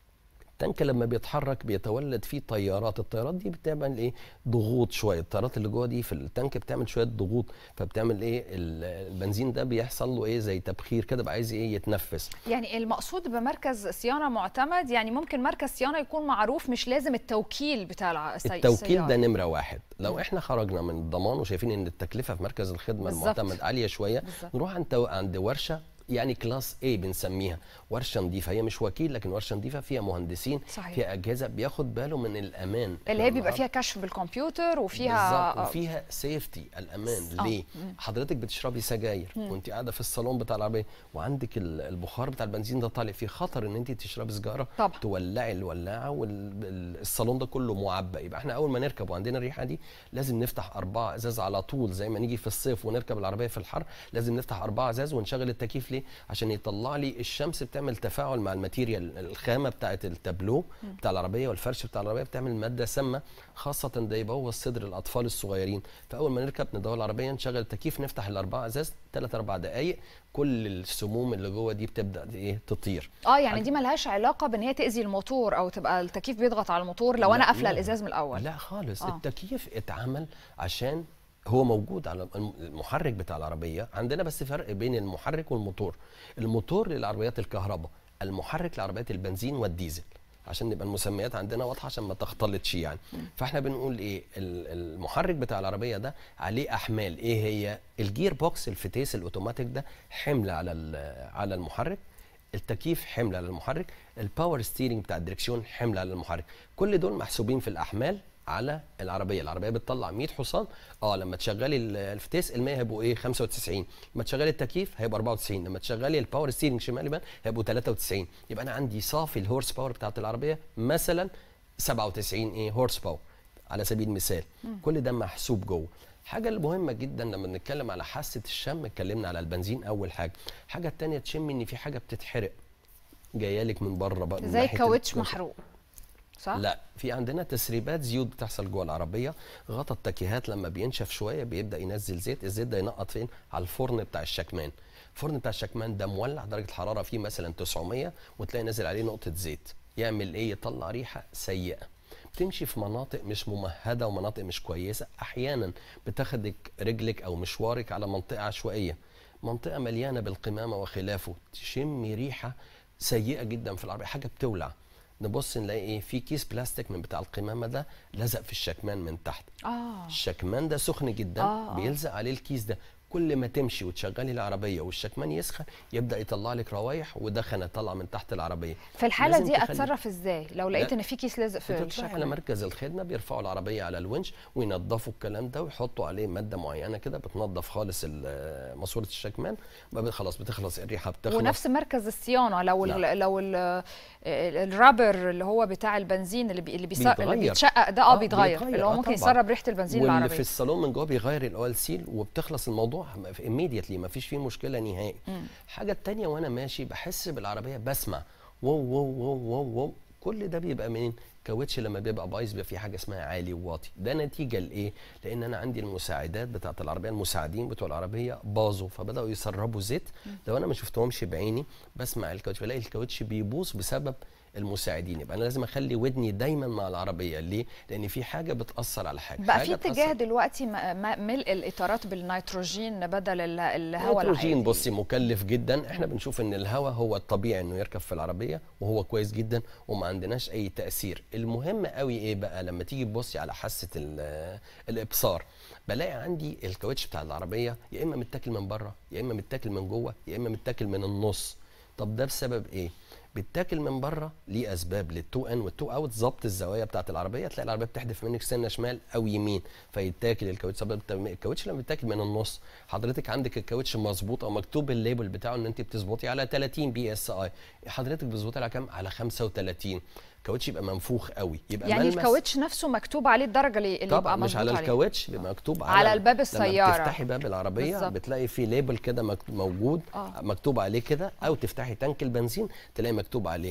التانك لما بيتحرك بيتولد فيه تيارات التيارات دي بتعمل ايه ضغوط شويه التيارات اللي جوه دي في التانك بتعمل شويه ضغوط فبتعمل ايه ال- البنزين ده بيحصل له ايه زي تبخير كده بقى عايز ايه يتنفس يعني المقصود بمركز صيانه معتمد يعني ممكن مركز صيانه يكون معروف مش لازم التوكيل بتاع الع- السي- التوكيل السيارة. ده نمره واحد لو احنا خرجنا من الضمان وشايفين ان التكلفه في مركز الخدمه بالظبط. المعتمد عاليه شويه بالظبط. نروح عند عند ورشه يعني كلاس A بنسميها ورشه نظيفه هي مش وكيل لكن ورشه نظيفه فيها مهندسين صحيح. فيها اجهزه بياخد باله من الامان اللي هي بيبقى النهاردة- فيها كشف بالكمبيوتر وفيها بالظبط وفيها سيفتي الامان آه. ليه حضرتك بتشربي سجاير وانت قاعده في الصالون بتاع العربيه وعندك ال- البخار بتاع البنزين ده طالع في خطر ان انت تشربي سيجاره طبعا. تولعي الولاعه والصالون ده كله معبى يبقى احنا اول ما نركب وعندنا الريحه دي لازم نفتح اربعه ازاز على طول زي ما نيجي في الصيف ونركب العربيه في الحر لازم نفتح اربعه ازاز ونشغل التكييف ليه عشان يطلع لي الشمس بتعمل تفاعل مع الماتيريال الخامه بتاعه التابلو بتاع العربيه والفرش بتاع العربيه بتعمل ماده سامه خاصه ده يبوظ صدر الاطفال الصغيرين فاول ما نركب ندور العربيه نشغل التكييف نفتح الاربعه ازاز ثلاث اربع دقائق كل السموم اللي جوه دي بتبدا ايه تطير اه يعني دي ملهاش علاقه بان هي تاذي الموتور او تبقى التكييف بيضغط على الموتور لو لا، انا قافله لا. الازاز من الاول لا خالص آه. آه. التكييف اتعمل عشان هو موجود على الم- المحرك بتاع العربيه عندنا بس فرق بين المحرك والموتور الموتور للعربيات الكهرباء المحرك لعربيات البنزين والديزل عشان نبقى المسميات عندنا واضحه عشان ما تختلطش يعني فاحنا بنقول ايه ال- المحرك بتاع العربيه ده عليه احمال ايه هي الجير بوكس الفتيس الاوتوماتيك ده حمل على ال- على المحرك التكييف حمل على المحرك الباور ستيرنج بتاع الدركسيون حمل على المحرك كل دول محسوبين في الاحمال على العربيه العربيه بتطلع 100 حصان اه لما تشغلي ال- الفتيس ال 100 هيبقوا ايه 95 لما تشغلي التكييف هيبقى 94 لما تشغلي الباور ستيرنج شمال يمين هيبقوا 93 يبقى انا عندي صافي الهورس باور بتاعت العربيه مثلا 97 ايه هورس باور على سبيل المثال كل ده محسوب جوه حاجة المهمة جدا لما بنتكلم على حاسة الشم اتكلمنا على البنزين أول حاجة، الحاجة التانية تشم إن في حاجة بتتحرق جاية لك من بره بقى من زي ناحية كاوتش الكاوتش. محروق صح لا في عندنا تسريبات زيوت بتحصل جوه العربيه غطا التكيهات لما بينشف شويه بيبدا ينزل زيت الزيت ده ينقط فين على الفرن بتاع الشكمان الفرن بتاع الشكمان ده مولع درجه الحراره فيه مثلا 900 وتلاقي نازل عليه نقطه زيت يعمل ايه يطلع ريحه سيئه بتمشي في مناطق مش ممهده ومناطق مش كويسه احيانا بتاخدك رجلك او مشوارك على منطقه عشوائيه منطقه مليانه بالقمامه وخلافه تشمي ريحه سيئه جدا في العربيه حاجه بتولع نبص نلاقي ايه في كيس بلاستيك من بتاع القمامه ده لزق في الشكمان من تحت اه الشكمان ده سخن جدا آه، آه. آه. بيلزق عليه الكيس ده كل ما تمشي وتشغلي العربيه والشكمان يسخن يبدا يطلع لك روايح ودخنه طالعه من تحت العربيه في الحاله لازم دي تخلي- اتصرف ازاي لو لقيت لا. ان في كيس لازق في بتطلعي على الشكمان مركز الخدمه بيرفعوا العربيه على الونش وينظفوا الكلام ده ويحطوا عليه ماده معينه كده بتنظف خالص ال- ماسوره الشكمان بقى خلاص بتخلص الريحه بتخلص ونفس مركز الصيانه لو ال لا. لو ال الرابر اللي هو بتاع البنزين اللي بي اللي, بيص... اللي بيتغير. بيتشقق ده اه آه، بيتغير بيتغير، اللي هو آه ممكن طبعاً. يسرب ريحه البنزين واللي العربيه في الصالون من جوه بيغير الاويل سيل وبتخلص الموضوع immediately ما فيش فيه مشكله نهائي الحاجه التانية وانا ماشي بحس بالعربيه بسمع واو واو واو واو واو كل ده بيبقى منين الكاوتش لما بيبقى بايظ بيبقى في حاجه اسمها عالي وواطي ده نتيجه لايه لان انا عندي المساعدات بتاعه العربيه المساعدين بتوع العربيه باظوا فبداوا يسربوا زيت لو انا ما شفتهمش بعيني بسمع الكاوتش بلاقي الكاوتش بيبوظ بسبب المساعدين يبقى انا لازم اخلي ودني دايما مع العربيه ليه لان في حاجه بتاثر على حاجه بقى حاجة في اتجاه بتأثر- دلوقتي م- م- ملء الاطارات بالنيتروجين بدل ال- الهواء النيتروجين العادي بصي مكلف جدا احنا بنشوف ان الهواء هو الطبيعي انه يركب في العربيه وهو كويس جدا وما عندناش اي تاثير المهم قوي ايه بقى لما تيجي تبصي على حاسه ال- الابصار بلاقي عندي الكاوتش بتاع العربيه يا اما متاكل من بره يا اما متاكل من جوه يا اما متاكل من النص طب ده بسبب ايه بيتاكل من بره ليه اسباب للتو ان والتو اوت ظبط الزوايا بتاعت العربيه تلاقي العربيه بتحدف منك سنه شمال او يمين فيتاكل الكاوتش طب الت- الكاوتش لما بيتاكل من النص حضرتك عندك الكاوتش مظبوط او مكتوب الليبل بتاعه ان انت بتظبطي على 30 بي اس اي حضرتك بتظبطي على كام على 35 الكاوتش يبقى منفوخ قوي يبقى يعني ملمس الكاوتش نفسه مكتوب عليه الدرجه اللي اللي طبعا يبقى مش على مظبوط عليه. الكاوتش بيبقى مكتوب على على الباب السيارة. لما تفتحي باب العربيه بالظبط. بتلاقي في ليبل كده مكت- موجود آه. مكتوب عليه كده او تفتحي تانك البنزين تلاقي مكتوب عليه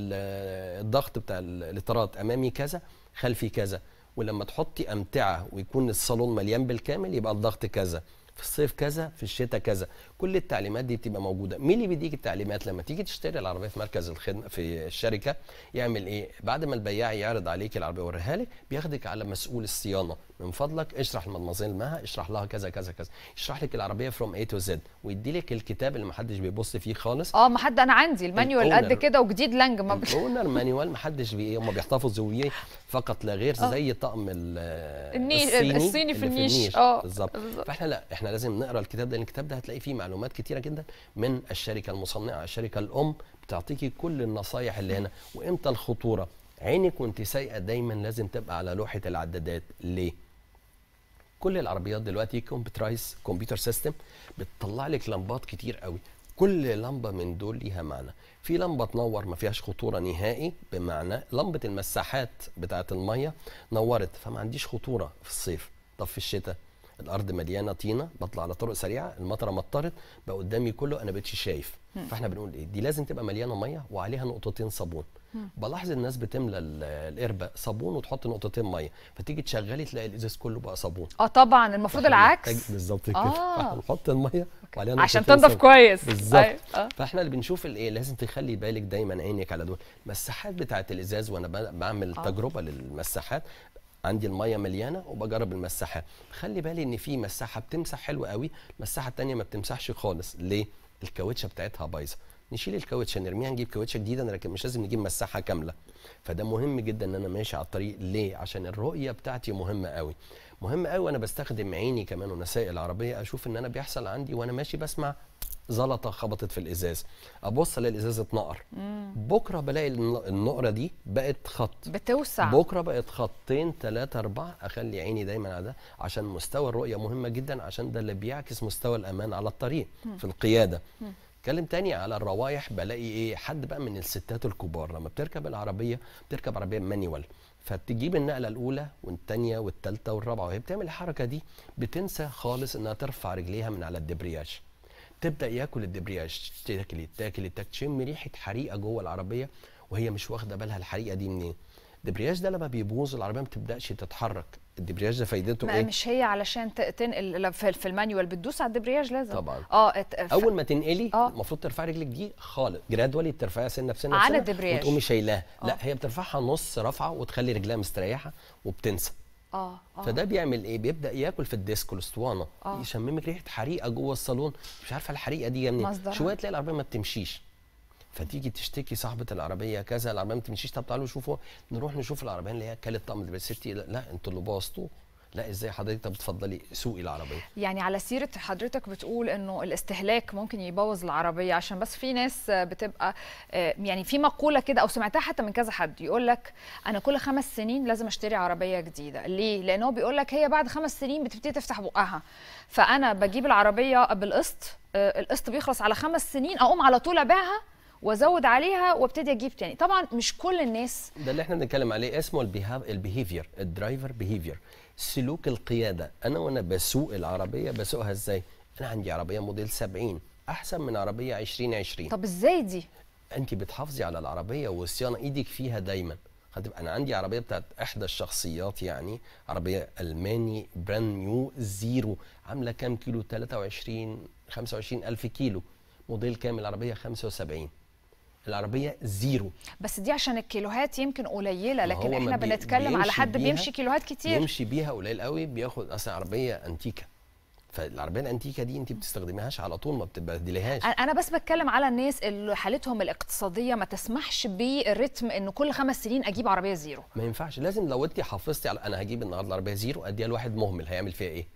ال- الضغط بتاع ال- الاطارات امامي كذا خلفي كذا ولما تحطي امتعه ويكون الصالون مليان بالكامل يبقى الضغط كذا في الصيف كذا في الشتاء كذا كل التعليمات دي بتبقى موجوده مين اللي بيديك التعليمات لما تيجي تشتري العربيه في مركز الخدمه في الشركه يعمل ايه بعد ما البياع يعرض عليك العربيه ويوريها لك بياخدك على مسؤول الصيانه من فضلك اشرح لمدمزيل مها اشرح لها كذا كذا كذا يشرح لك العربيه فروم اي تو زد ويدي لك الكتاب اللي محدش بيبص فيه خالص اه ما حد انا عندي المانيوال قد الأونر. كده وجديد لانج ما بت... الاونر مانيوال محدش بي هم بيحتفظوا بيه فقط لا غير آه. زي طقم ال- النيش- الصيني الصيني في اللي النيش. آه، بالظبط بالظبط. فاحنا لا احنا لازم نقرا الكتاب ده لان الكتاب ده هتلاقي فيه معلومات كتيره جدا من الشركه المصنعه الشركه الام بتعطيكي كل النصايح اللي هنا وامتى الخطوره عينك وانت سايقه دايما لازم تبقى على لوحه العدادات ليه كل العربيات دلوقتي كمبيوترايز كمبيوتر سيستم بتطلع لك لمبات كتير قوي كل لمبه من دول ليها معنى في لمبه تنور ما فيهاش خطوره نهائي بمعنى لمبه المساحات بتاعه الميه نورت فما عنديش خطوره في الصيف طب في الشتاء الارض مليانه طينه بطلع على طرق سريعه المطره مطرت بقى قدامي كله انا بقتش شايف فاحنا بنقول ايه دي لازم تبقى مليانه ميه وعليها نقطتين صابون بلاحظ الناس بتملى ال- القربه صابون وتحط نقطتين ميه فتيجي تشغلي تلاقي الازاز كله بقى صابون اه طبعا المفروض فإحنا العكس محتاج- بالظبط كده آه. فاحنا نحط الميه وعليها عشان نقطتين تنضف صابون. كويس بالظبط أيوة، آه. فاحنا اللي بنشوف الايه لازم تخلي بالك دايما عينك على دول المساحات بتاعه الازاز وانا ب- بعمل آه. تجربه للمساحات عندي الميه مليانه وبجرب المساحات خلي بالي ان في مساحه بتمسح حلو قوي المساحه الثانيه ما بتمسحش خالص ليه الكاوتشه بتاعتها بايظه نشيل الكاوتشه نرميها نجيب كاوتشه جديده لكن مش لازم نجيب مساحه كامله فده مهم جدا ان انا ماشي على الطريق ليه عشان الرؤيه بتاعتي مهمه قوي مهم قوي وانا بستخدم عيني كمان وانا سايق العربيه اشوف ان انا بيحصل عندي وانا ماشي بسمع زلطه خبطت في الازاز ابص الاقي الازاز اتنقر بكره بلاقي الن- النقره دي بقت خط بتوسع بكره بقت خطين ثلاثة أربعة أخلي عيني دايما على ده عشان مستوى الرؤية مهمة جدا عشان ده اللي بيعكس مستوى الأمان على الطريق في القيادة اتكلم تاني على الروايح بلاقي ايه حد بقى من الستات الكبار لما بتركب العربيه بتركب عربيه مانيوال فتجيب النقله الاولى والثانيه والثالثه والرابعه وهي بتعمل الحركه دي بتنسى خالص انها ترفع رجليها من على الدبرياج تبدا ياكل الدبرياج تاكل تاكل تاكل تشم ريحه حريقه جوه العربيه وهي مش واخده بالها الحريقه دي منين الدبرياج ده لما بيبوظ العربيه ما بتبداش تتحرك الدبرياج ده فايدته ما ايه مش هي علشان ت- تنقل في في المانيوال بتدوس على الدبرياج لازم طبعاً. اه ات- ف- اول ما تنقلي آه. المفروض ترفعي رجلك دي خالص جرادولي ترفعيها سنه بسنه على بسنة الدبرياج. وتقومي شايلاها آه. لا هي بترفعها نص رفعه وتخلي رجلها مستريحه وبتنسى اه اه فده بيعمل ايه بيبدا ياكل في الديسك الاسطوانه آه. يشممك ريحه حريقه جوه الصالون مش عارفه الحريقه دي جايه منين مصدرها. شويه تلاقي العربيه ما بتمشيش فتيجي تشتكي صاحبه العربيه كذا العربيه ما بتمشيش طب تعالوا شوفوا نروح نشوف العربيه اللي هي كلت طقم دبرياج ستي لا, لا انتوا اللي بوظتوه لا ازاي حضرتك طب بتفضلي سوقي العربيه يعني على سيرة حضرتك بتقول انه الاستهلاك ممكن يبوظ العربية عشان بس في ناس بتبقى آه، يعني في مقولة كده او سمعتها حتى من كذا حد يقول لك انا كل خمس سنين لازم اشتري عربية جديدة ليه؟ لان هو بيقول لك هي بعد خمس سنين بتبتدي تفتح بقها فانا بجيب العربية بالقسط آه، القسط بيخلص على خمس سنين اقوم على طول ابيعها وازود عليها وابتدي اجيب تاني طبعا مش كل الناس ده اللي احنا بنتكلم عليه اسمه البيهيفير الدرايفر بيهيفير سلوك القياده انا وانا بسوق العربيه بسوقها ازاي انا عندي عربيه موديل 70 احسن من عربيه 2020 طب ازاي دي؟ انت بتحافظي على العربيه والصيانه ايدك فيها دايما هتبقى انا عندي عربيه بتاعت احدى الشخصيات يعني عربيه الماني براند نيو زيرو عامله كام كيلو 23 25 الف كيلو موديل كام العربيه 75 العربيه زيرو بس دي عشان الكيلوهات يمكن قليله ما لكن هو ما احنا بي- بنتكلم على بيمشي حد بيها- بيمشي كيلوهات كتير يمشي بيها قليل قوي بياخد اصلا عربيه انتيكه فالعربيه الانتيكه دي انت بتستخدميهاش على طول ما بتبدليهاش انا بس بتكلم على الناس اللي حالتهم الاقتصاديه ما تسمحش بالريتم انه كل خمس سنين اجيب عربيه زيرو ما ينفعش لازم لو انت حافظتي على انا هجيب النهارده العربيه زيرو اديها لواحد مهمل هيعمل فيها ايه؟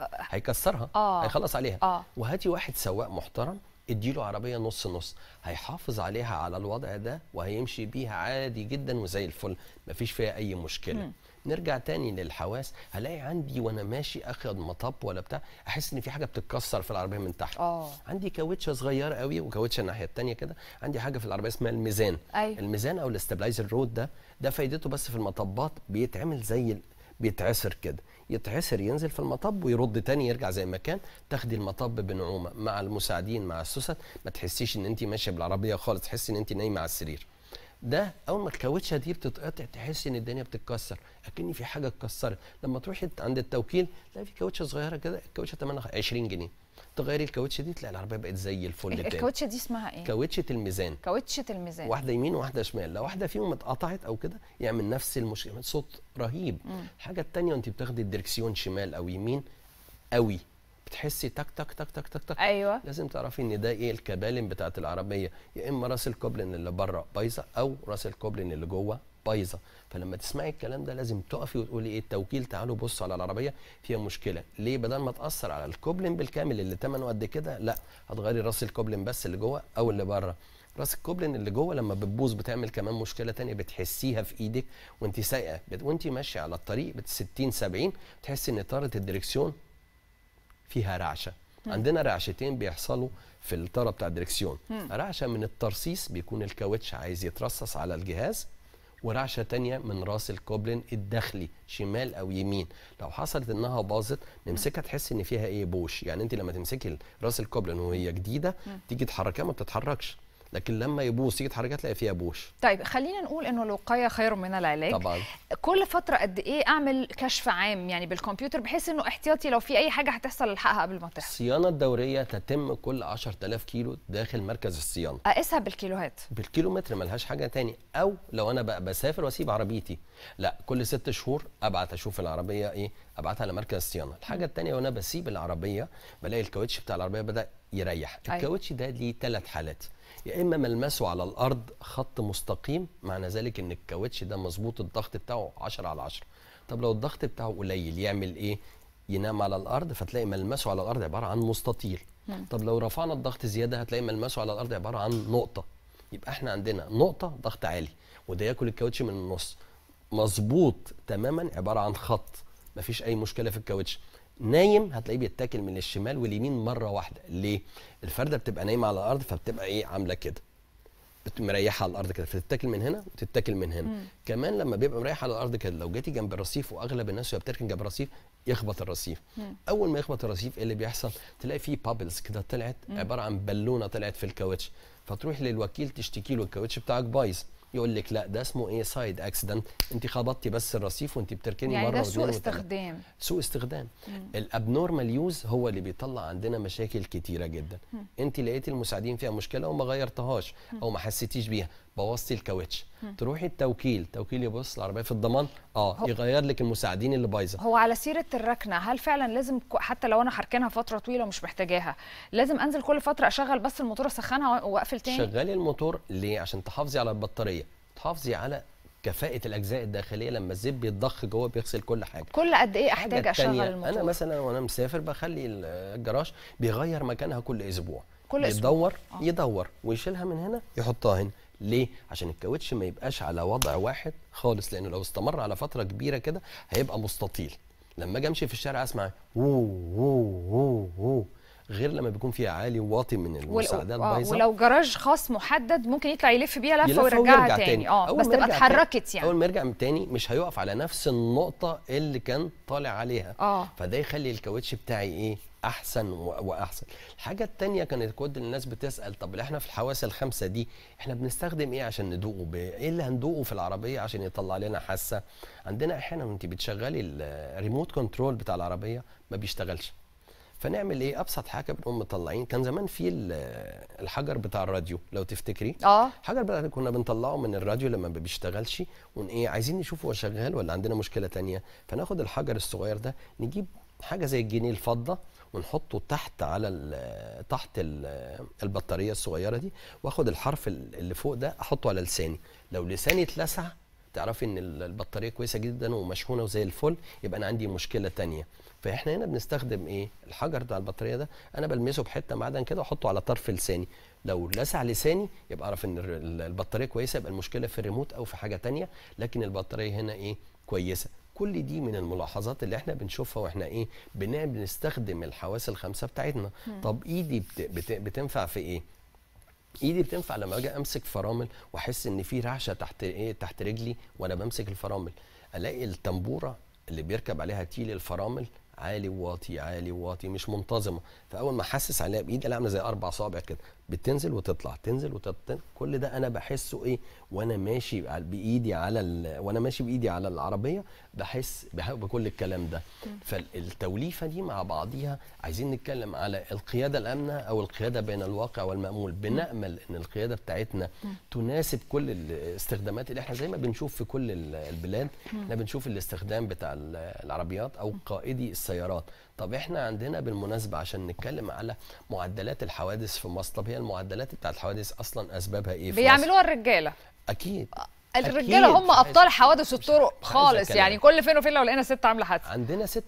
هيكسرها آه. هيخلص عليها آه. وهاتي واحد سواق محترم اديله عربيه نص نص هيحافظ عليها على الوضع ده وهيمشي بيها عادي جدا وزي الفل مفيش فيها اي مشكله مم. نرجع تاني للحواس هلاقي عندي وانا ماشي اخد مطب ولا بتاع احس ان في حاجه بتتكسر في العربيه من تحت اه عندي كاوتشه صغيره قوي وكاوتشه الناحيه الثانيه كده عندي حاجه في العربيه اسمها الميزان أيوة. الميزان او الاستابلايزر رود ده ده فايدته بس في المطبات بيتعمل زي ال- بيتعسر كده يتعسر ينزل في المطب ويرد تاني يرجع زي ما كان تاخدي المطب بنعومه مع المساعدين مع السوست ما تحسيش ان انت ماشيه بالعربيه خالص تحسي ان انت نايمه على السرير ده اول ما الكاوتشه دي بتتقطع تحسي ان الدنيا بتتكسر اكن في حاجه اتكسرت لما تروحي عند التوكيل تلاقي في كاوتشه صغيره كده الكاوتشه ثمنها 20 جنيه تغيري الكاوتشه دي تلاقي العربيه بقت زي الفل تاني الكاوتشه دي اسمها ايه كاوتشه الميزان كاوتشه الميزان واحده يمين وواحده شمال لو واحده فيهم اتقطعت او كده يعمل نفس المشكله يعمل صوت رهيب الحاجه الثانيه وانت بتاخدي الدركسيون شمال او يمين قوي بتحسي تك تك تك تك تك تك ايوه لازم تعرفي ان ده ايه الكبالن بتاعت العربيه يا اما راس الكوبلن اللي بره بايظه او راس الكوبلن اللي جوه بايظه فلما تسمعي الكلام ده لازم تقفي وتقولي ايه التوكيل تعالوا بصوا على العربيه فيها مشكله ليه بدل ما تاثر على الكوبلن بالكامل اللي ثمنه قد كده لا هتغيري راس الكوبلن بس اللي جوه او اللي بره راس الكوبلن اللي جوه لما بتبوظ بتعمل كمان مشكله تانية بتحسيها في ايدك وانت سايقه بت- وانت ماشيه على الطريق بت 60 70 تحسي ان طاره الدركسيون فيها رعشه عندنا رعشتين بيحصلوا في الطاره بتاع الدركسيون رعشه من الترصيص بيكون الكاوتش عايز يترصص على الجهاز ورعشه تانية من راس الكوبلن الداخلي شمال او يمين لو حصلت انها باظت نمسكها تحس ان فيها ايه بوش يعني انت لما تمسكي راس الكوبلن وهي جديده تيجي تحركها ما بتتحركش لكن لما يبوظ تيجي تحركها تلاقي فيها بوش طيب خلينا نقول انه الوقايه خير من العلاج طبعا كل فتره قد ايه اعمل كشف عام يعني بالكمبيوتر بحيث انه احتياطي لو في اي حاجه هتحصل الحقها قبل ما تحصل الصيانه الدوريه تتم كل 10000 كيلو داخل مركز الصيانه اقيسها بالكيلوهات بالكيلومتر ملهاش حاجه تاني او لو انا بقى بسافر واسيب عربيتي لا كل ست شهور ابعت اشوف العربيه ايه ابعتها لمركز الصيانه الحاجه التانيه وانا بسيب العربيه بلاقي الكاوتش بتاع العربيه بدا يريح أيوة. الكاوتش ده ليه ثلاث حالات يا اما ملمسه على الارض خط مستقيم معنى ذلك ان الكاوتش ده مظبوط الضغط بتاعه 10 على 10 طب لو الضغط بتاعه قليل يعمل ايه ينام على الارض فتلاقي ملمسه على الارض عباره عن مستطيل طب لو رفعنا الضغط زياده هتلاقي ملمسه على الارض عباره عن نقطه يبقى احنا عندنا نقطه ضغط عالي وده ياكل الكاوتش من النص مظبوط تماما عباره عن خط مفيش اي مشكله في الكاوتش نايم هتلاقيه بيتاكل من الشمال واليمين مره واحده ليه الفرده بتبقى نايمه على الارض فبتبقى ايه عامله كده بت- مريحه على الارض كده فتتاكل من هنا وتتاكل من هنا مم. كمان لما بيبقى مريح على الارض كده لو جيتي جنب الرصيف واغلب الناس وهي بتركن جنب الرصيف يخبط الرصيف مم. اول ما يخبط الرصيف ايه اللي بيحصل تلاقي فيه بابلز كده طلعت مم. عباره عن بالونه طلعت في الكاوتش فتروح للوكيل تشتكي له الكاوتش بتاعك بايظ يقول لك لا ده اسمه ايه سايد اكسيدنت انت خبطتي بس الرصيف وانت بتركني يعني مره ده واثنين سوء وثلاثة. استخدام سوء استخدام الابنورمال يوز هو اللي بيطلع عندنا مشاكل كتيره جدا انت لقيتي المساعدين فيها مشكله وما غيرتهاش او ما حسيتيش بيها بوظتي الكاوتش تروحي التوكيل توكيل يبص العربيه في الضمان اه هو- يغير لك المساعدين اللي بايظه هو على سيره الركنه هل فعلا لازم ك- حتى لو انا هركنها فتره طويله ومش محتاجاها لازم انزل كل فتره اشغل بس الموتور اسخنها واقفل تاني شغلي الموتور ليه عشان تحافظي على البطاريه تحافظي على كفاءه الاجزاء الداخليه لما الزيت بيتضخ جوه بيغسل كل حاجه كل قد ايه الحاجة احتاج اشغل التانية، الموتور انا مثلا وانا مسافر بخلي ال- الجراج بيغير مكانها كل اسبوع كل أسبوع. يدور آه. يدور ويشيلها من هنا يحطها هنا ليه عشان الكاوتش ما يبقاش على وضع واحد خالص لانه لو استمر على فتره كبيره كده هيبقى مستطيل لما اجي امشي في الشارع اسمع وو وو وو وو غير لما بيكون فيها عالي وواطي من ول- المساعدات آه، بايظه ولو جراج خاص محدد ممكن يطلع يلف بيها لفه يلف ويرجعها ويرجع تاني اه أول بس ما تبقى يرجع تاني- اتحركت يعني اول ما يرجع من تاني مش هيقف على نفس النقطه اللي كان طالع عليها اه فده يخلي الكاوتش بتاعي ايه احسن و- واحسن الحاجه التانية كانت كل الناس بتسال طب احنا في الحواس الخمسه دي احنا بنستخدم ايه عشان ندوقه ب- ايه اللي هندوقه في العربيه عشان يطلع لنا حاسه عندنا احيانا وانت بتشغلي الريموت كنترول بتاع العربيه ما بيشتغلش فنعمل ايه ابسط حاجه بنقوم مطلعين كان زمان في ال- الحجر بتاع الراديو لو تفتكري اه الحجر بقى كنا بنطلعه من الراديو لما ما بيشتغلش ون ايه عايزين نشوف هو شغال ولا عندنا مشكله تانية فناخد الحجر الصغير ده نجيب حاجه زي الجنيه الفضه ونحطه تحت على ال تحت ال البطاريه الصغيره دي واخد الحرف ال- اللي فوق ده احطه على لساني لو لساني اتلسع تعرفي ان ال- البطاريه كويسه جدا ومشحونه وزي الفل يبقى انا عندي مشكله تانية فاحنا هنا بنستخدم ايه الحجر بتاع البطاريه ده انا بلمسه بحته معدن كده واحطه على طرف لساني لو لسع لساني يبقى اعرف ان الر- ال- البطاريه كويسه يبقى المشكله في الريموت او في حاجه تانية لكن البطاريه هنا ايه كويسه كل دي من الملاحظات اللي احنا بنشوفها واحنا ايه بن- بنستخدم الحواس الخمسه بتاعتنا طب ايدي بت بت بتنفع في ايه ايدي بتنفع لما اجي امسك فرامل واحس ان في رعشه تحت ايه تحت رجلي وانا بمسك الفرامل الاقي التنبوره اللي بيركب عليها تيل الفرامل عالي وواطي عالي وواطي مش منتظمه فاول ما احسس عليها بايدي انا عامله زي اربع صوابع كده بتنزل وتطلع تنزل وتطلع كل ده انا بحسه ايه وانا ماشي على- بايدي على ال... وانا ماشي بايدي على العربيه بحس بح- بكل الكلام ده فالتوليفه دي مع بعضيها عايزين نتكلم على القياده الامنه او القياده بين الواقع والمامول بنامل ان القياده بتاعتنا تناسب كل الاستخدامات اللي احنا زي ما بنشوف في كل ال- البلاد احنا بنشوف الاستخدام بتاع ال- العربيات او قائدي السيارات طب احنا عندنا بالمناسبه عشان نتكلم على معدلات الحوادث في مصر طب هي المعدلات بتاعت الحوادث اصلا اسبابها ايه في مصر؟ بيعملوها الرجاله اكيد الرجاله أكيد. هم مش عايز- ابطال حوادث مش- الطرق مش عايز خالص أتكلم. يعني كل فين وفين لو لقينا ست عامله حادثه عندنا 26%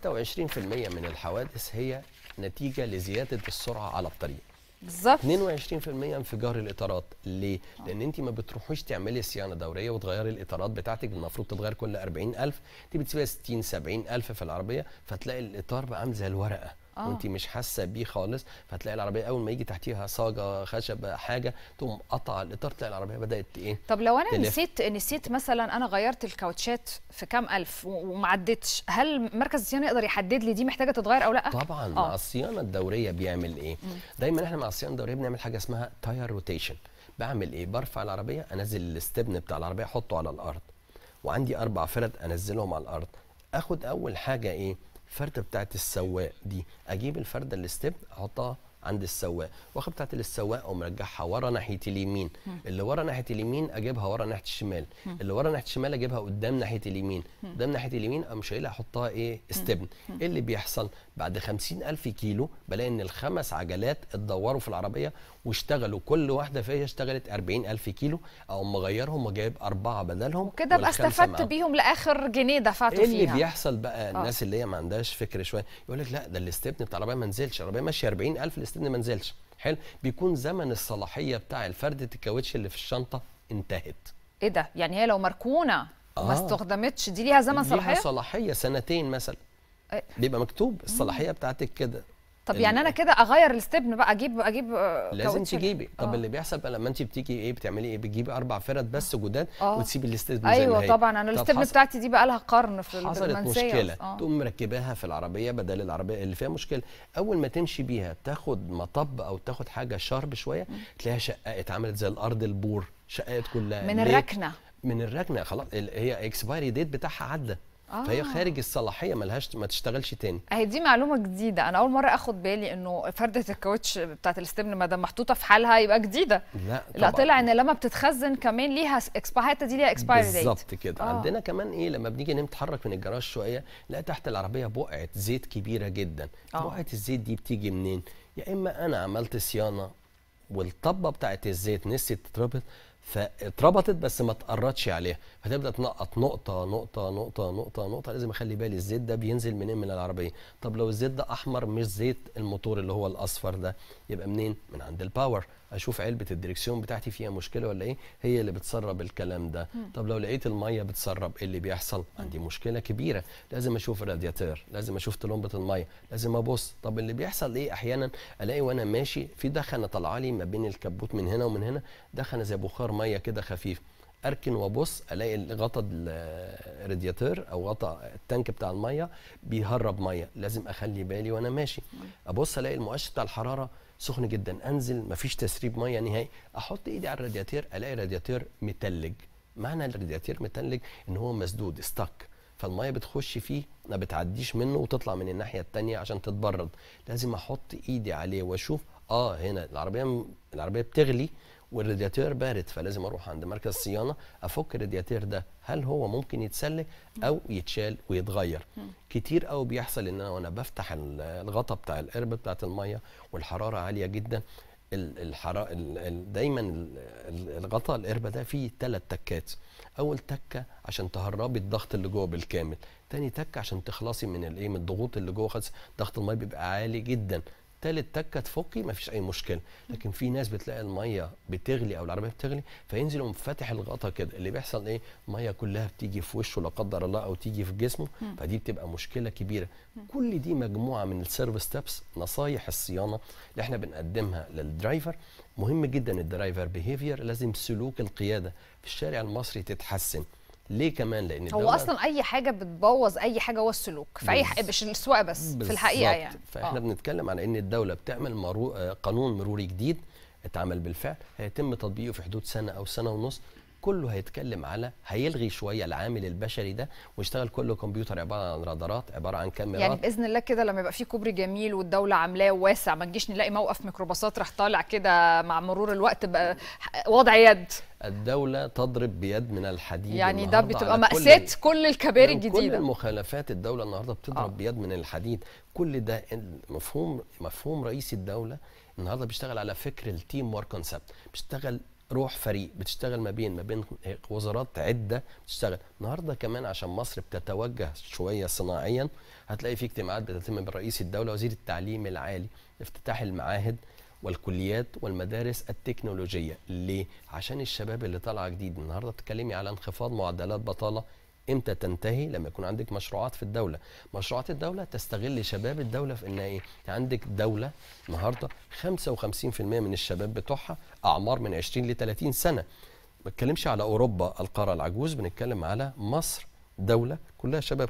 من الحوادث هي نتيجه لزياده السرعه على الطريق بالظبط 22% انفجار الاطارات ليه لان انت ما بتروحيش تعملي صيانه دوريه وتغيري الاطارات بتاعتك المفروض تتغير كل 40000 انت بتسيبها 60 70000 في العربيه فتلاقي الاطار بقى عامل زي الورقه آه. وانت مش حاسه بيه خالص فتلاقي العربيه اول ما يجي تحتيها صاجه خشب حاجه تقوم قطع الاطار تلاقي العربيه بدات ايه طب لو انا تلف. نسيت نسيت مثلا انا غيرت الكاوتشات في كام الف و- وما عدتش هل مركز الصيانه يقدر يحدد لي دي محتاجه تتغير او لا طبعا آه. مع الصيانه الدوريه بيعمل ايه دايما احنا مع الصيانه الدوريه بنعمل حاجه اسمها تاير روتيشن بعمل ايه برفع العربيه انزل الاستبن بتاع العربيه احطه على الارض وعندي اربع فرد انزلهم على الارض اخد اول حاجه ايه الفرده بتاعت السواق دي اجيب الفرده الاستبن احطها عند السواق واخد بتاعت السواق ومرجعها ورا ناحيه اليمين اللي ورا ناحيه اليمين اجيبها ورا ناحيه الشمال اللي ورا ناحيه الشمال اجيبها قدام ناحيه اليمين قدام ناحيه اليمين اقوم شايلها احطها ايه استبن ايه اللي بيحصل بعد خمسين ألف كيلو بلاقي ان الخمس عجلات اتدوروا في العربيه واشتغلوا كل واحده فيها اشتغلت أربعين ألف كيلو او مغيرهم وجايب اربعه بدلهم كده ابقى والخمسة استفدت معاهم. بيهم لاخر جنيه دفعته ايه اللي فيها بيحصل بقى الناس اللي هي ما عندهاش فكر شويه يقول لك لا ده الاستبن بتاع العربيه ما نزلش العربيه ماشيه 40000 الاستبن ما نزلش حلو بيكون زمن الصلاحيه بتاع الفرده الكاوتش اللي في الشنطه انتهت ايه ده يعني هي لو مركونه وما آه. استخدمتش دي ليها زمن ليها صلاحيه صلاحيه سنتين مثلا إيه. بيبقى مكتوب الصلاحيه بتاعتك كده طب ال- يعني انا كده اغير الاستبن بقى اجيب اجيب آه، لازم كاوتش؟ تجيبي طب آه. اللي بيحصل بقى لما انت بتيجي ايه بتعملي ايه بتجيبي اربع فرد بس جداد آه. وتسيبي الاستبن زي ما ايوه هي طبعا انا طب الاستبن حصل- بتاعتي دي بقى لها قرن في حصلت المنسية مشكله آه. تقوم مركباها في العربيه بدل العربيه اللي فيها مشكله اول ما تمشي بيها تاخد مطب او تاخد حاجه شارب شويه تلاقيها شققت عملت زي الارض البور شققت كلها من ليه؟ الركنه من الركنه خلاص ال- هي اكسبايري ديت بتاعها عدى آه. فهي خارج الصلاحيه ملهاش ما تشتغلش تاني اهي دي معلومه جديده انا اول مره اخد بالي انه فرده الكاوتش بتاعت الاستبن ما دام محطوطه في حالها يبقى جديده لا لا طبعاً. طلع ان لما بتتخزن كمان ليها اكسبا حتى دي ليها اكسبايري ديت بالظبط كده آه. آه. عندنا كمان ايه لما بنيجي نتحرك من الجراج شويه نلاقي تحت العربيه بقعه زيت كبيره جدا آه. بقعه الزيت دي بتيجي منين يا اما انا عملت صيانه والطبه بتاعت الزيت نسيت تتربط فاتربطت بس ما تقرطش عليها فتبدا تنقط نقطه نقطه نقطه نقطه نقطه لازم اخلي بالي الزيت ده بينزل منين من العربيه طب لو الزيت ده احمر مش زيت الموتور اللي هو الاصفر ده يبقى منين من عند الباور اشوف علبه الدريكسيون بتاعتي فيها مشكله ولا ايه هي اللي بتسرب الكلام ده طب لو لقيت الميه بتسرب ايه اللي بيحصل عندي مشكله كبيره لازم اشوف الرادياتير لازم اشوف طلمبه الميه لازم ابص طب اللي بيحصل ايه احيانا الاقي وانا ماشي في دخنه طالعه لي ما بين الكبوت من هنا ومن هنا دخنه زي بخار ميه كده خفيف اركن وابص الاقي غطا الرادياتور او غطا التانك بتاع الميه بيهرب ميه لازم اخلي بالي وانا ماشي ابص الاقي المؤشر بتاع الحراره سخن جدا انزل مفيش تسريب ميه نهائي احط ايدي على الرادياتير الاقي الرادياتير متلج معنى الرادياتير متلج ان هو مسدود استك فالميه بتخش فيه ما بتعديش منه وتطلع من الناحيه التانية عشان تتبرد لازم احط ايدي عليه واشوف اه هنا العربيه العربيه بتغلي والرادياتير بارد فلازم اروح عند مركز صيانه افك الرادياتير ده هل هو ممكن يتسلك او يتشال ويتغير كتير قوي بيحصل ان انا وانا بفتح ال- الغطا بتاع القربه بتاعت الميه والحراره عاليه جدا الحراره دايما ال- ال- الغطا القربه ده فيه ثلاث تكات اول تكه عشان تهربي الضغط اللي جوه بالكامل تاني تكه عشان تخلصي من الايه من الضغوط اللي جوه خالص ضغط الميه بيبقى عالي جدا تالت تكه تفكي مفيش اي مشكله لكن في ناس بتلاقي الميه بتغلي او العربيه بتغلي فينزل يقوم فاتح الغطا كده اللي بيحصل ايه الميه كلها بتيجي في وشه لا قدر الله او تيجي في جسمه فدي بتبقى مشكله كبيره كل دي مجموعه من السيرفيس ستابس نصايح الصيانه اللي احنا بنقدمها للدرايفر مهم جدا الدرايفر بيهيفير لازم سلوك القياده في الشارع المصري تتحسن ليه كمان لان هو الدولة- اصلا اي حاجه بتبوظ اي حاجه هو السلوك في اي حاجه مش السواقه بس في الحقيقه بالظبط. يعني فاحنا آه. بنتكلم على ان الدوله بتعمل مرو... آه، قانون مروري جديد اتعمل بالفعل هيتم تطبيقه في حدود سنه او سنه ونص كله هيتكلم على هيلغي شويه العامل البشري ده ويشتغل كله كمبيوتر عباره عن رادارات عباره عن كاميرات يعني باذن الله كده لما يبقى في كوبري جميل والدوله عاملاه واسع ما تجيش نلاقي موقف ميكروباصات راح طالع كده مع مرور الوقت بقى وضع يد الدوله تضرب بيد من الحديد يعني ده النهاردة بتبقى على كل- مأساة كل الكباري كل الجديده المخالفات الدوله النهارده بتضرب آه. آه. بيد من الحديد كل ده مفهوم مفهوم رئيس الدوله النهارده بيشتغل على فكر التيم ورك كونسبت بيشتغل روح فريق بتشتغل ما بين ما بين وزارات عده بتشتغل النهارده كمان عشان مصر بتتوجه شويه صناعيا هتلاقي في اجتماعات بتتم من رئيس الدوله وزير التعليم العالي افتتاح المعاهد والكليات والمدارس التكنولوجيه ليه عشان الشباب اللي طالعه جديد النهارده بتتكلمي على انخفاض معدلات بطاله امتى تنتهي لما يكون عندك مشروعات في الدوله مشروعات الدوله تستغل شباب الدوله في انها ايه عندك دوله النهارده 55% من الشباب بتوعها اعمار من 20 ل 30 سنه ما بتكلمش على اوروبا القاره العجوز بنتكلم على مصر دولة كلها شباب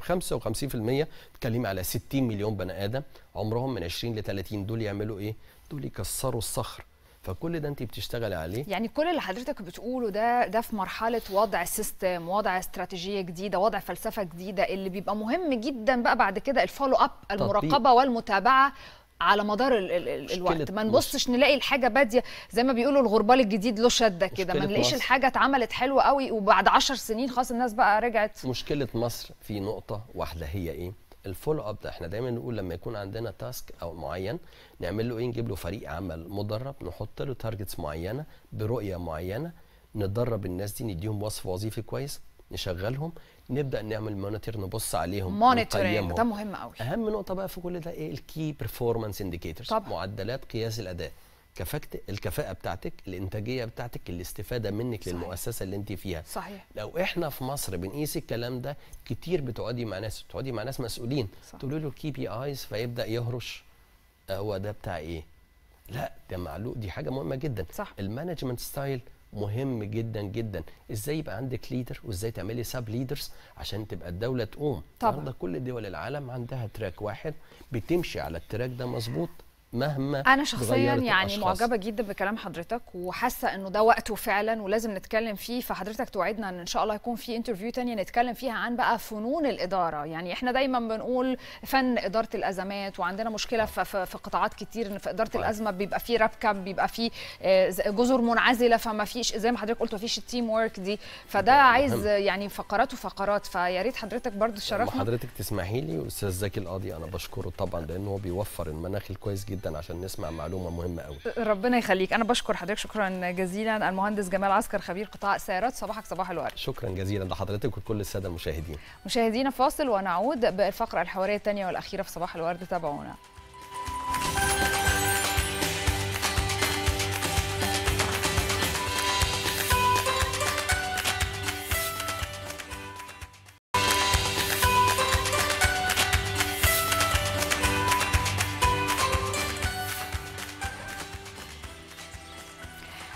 55% بتكلمي على 60 مليون بني آدم عمرهم من 20 ل 30 دول يعملوا إيه؟ دول يكسروا الصخر فكل ده أنت بتشتغلي عليه يعني كل اللي حضرتك بتقوله ده ده في مرحله وضع سيستم وضع استراتيجيه جديده وضع فلسفه جديده اللي بيبقى مهم جدا بقى بعد كده الفولو اب المراقبه والمتابعه على مدار ال ال ال مشكلة الوقت ما مش- نبصش نلاقي الحاجه باديه زي ما بيقولوا الغربال الجديد له شده كده ما مشكلة نلاقيش مصر. الحاجه اتعملت حلوه قوي وبعد عشر سنين خلاص الناس بقى رجعت مشكلة مصر في نقطة واحدة هي إيه؟ الفولو اب ده احنا دايما نقول لما يكون عندنا تاسك او معين نعمل له ايه نجيب له فريق عمل مدرب نحط له تارجتس معينه برؤيه معينه ندرب الناس دي نديهم وصف وظيفي كويس نشغلهم نبدا نعمل مونيتور نبص عليهم مونيتورنج نقيمهم. ده مهم قوي اهم نقطه بقى في كل ده ايه الكي بيرفورمانس انديكيتورز طبعا. معدلات قياس الاداء كفاءة الكفاءة بتاعتك الإنتاجية بتاعتك الاستفادة منك صحيح. للمؤسسة اللي أنت فيها صحيح لو احنا في مصر بنقيس الكلام ده كتير بتقعدي مع ناس بتقعدي مع ناس مسؤولين صح. تقولي له الكي بي ايز فيبدا يهرش آه، هو ده بتاع ايه لا ده معلوم دي حاجه مهمه جدا صح. المانجمنت ستايل مهم جدا جدا ازاي يبقى عندك ليدر وازاي تعملي سب ليدرز عشان تبقى الدوله تقوم طبعا. النهارده كل دول العالم عندها تراك واحد بتمشي على التراك ده مظبوط مهما انا شخصيا اتغيرت يعني الأشخاص. معجبه جدا بكلام حضرتك وحاسه انه ده وقته فعلا ولازم نتكلم فيه فحضرتك توعدنا ان ان شاء الله يكون في انترفيو تانية نتكلم فيها عن بقى فنون الاداره يعني احنا دايما بنقول فن اداره الازمات وعندنا مشكله في, في, في قطاعات كتير ان في اداره طبعاً. الازمه بيبقى في ربكه بيبقى في آه، ز- جزر منعزله فما فيش زي ما حضرتك قلت ما فيش التيم ورك دي فده عايز مهم. يعني فقرات وفقرات فيا ريت حضرتك برضو لما تشرفنا حضرتك تسمحي لي استاذ زكي القاضي انا بشكره طبعا لانه هو بيوفر المناخ الكويس جدا عشان نسمع معلومه مهمه قوي ربنا يخليك انا بشكر حضرتك شكرا جزيلا المهندس جمال عسكر خبير قطاع السيارات صباحك صباح الورد شكرا جزيلا لحضرتك وكل الساده المشاهدين مشاهدينا فاصل ونعود بالفقره الحواريه الثانيه والاخيره في صباح الورد تابعونا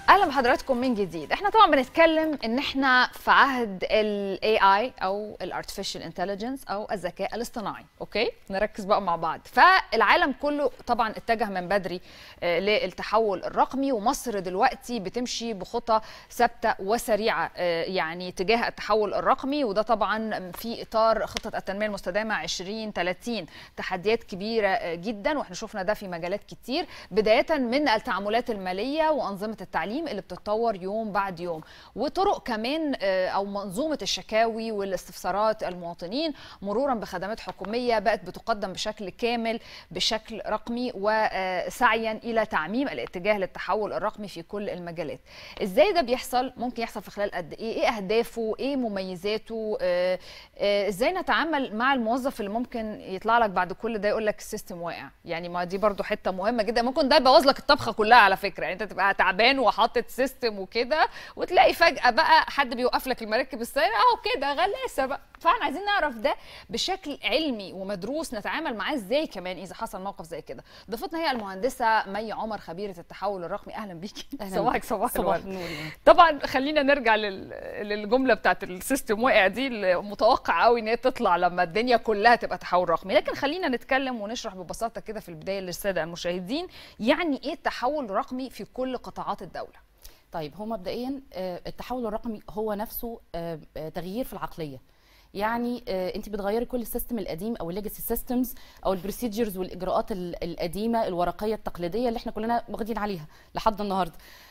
اهلا بحضراتكم من جديد احنا طبعا بنتكلم ان احنا في عهد الاي اي او الارتفيشال انتليجنس او الذكاء الاصطناعي اوكي نركز بقى مع بعض فالعالم كله طبعا اتجه من بدري آه، للتحول الرقمي ومصر دلوقتي بتمشي بخطى ثابته وسريعه آه، يعني تجاه التحول الرقمي وده طبعا في اطار خطه التنميه المستدامه 2030 تحديات كبيره آه، جدا واحنا شفنا ده في مجالات كتير بدايه من التعاملات الماليه وانظمه التعليم اللي بتتطور يوم بعد يوم وطرق كمان آه، او منظومه الشكاوي والاستفسارات المواطنين مرورا بخدمات حكوميه بقت بتقدم بشكل كامل بشكل رقمي وسعيا الى تعميم الاتجاه للتحول الرقمي في كل المجالات ازاي ده بيحصل ممكن يحصل في خلال قد ايه ايه اهدافه ايه مميزاته آه، آه، ازاي نتعامل مع الموظف اللي ممكن يطلع لك بعد كل ده يقول لك السيستم واقع يعني ما دي برضو حته مهمه جدا ممكن ده يبوظ لك الطبخه كلها على فكره يعني انت تبقى تعبان وحاطط سيستم وكده وتلاقي فجاه بقى حد بيوقف لك المراكب السيارة اهو كده غلاسه بقى فاحنا عايزين نعرف ده بشكل علمي ومدروس نتعامل معاه ازاي كمان اذا حصل موقف زي كده ضيفتنا هي المهندسه مي عمر خبيره التحول الرقمي اهلا بيكي أهلاً صباحك بيك. صباح صباح الورد النور يعني. طبعا خلينا نرجع لل... للجمله بتاعت السيستم واقع دي اللي متوقع قوي ان هي تطلع لما الدنيا كلها تبقى تحول رقمي لكن خلينا نتكلم ونشرح ببساطه كده في البدايه للساده المشاهدين يعني ايه التحول الرقمي في كل قطاعات الدوله طيب هو مبدئيا آه، التحول الرقمي هو نفسه آه، آه، تغيير في العقليه يعني آه، انت بتغيري كل السيستم القديم او الليجاسي سيستمز او البروسيدجرز والاجراءات ال- القديمه الورقيه التقليديه اللي احنا كلنا واخدين عليها لحد النهارده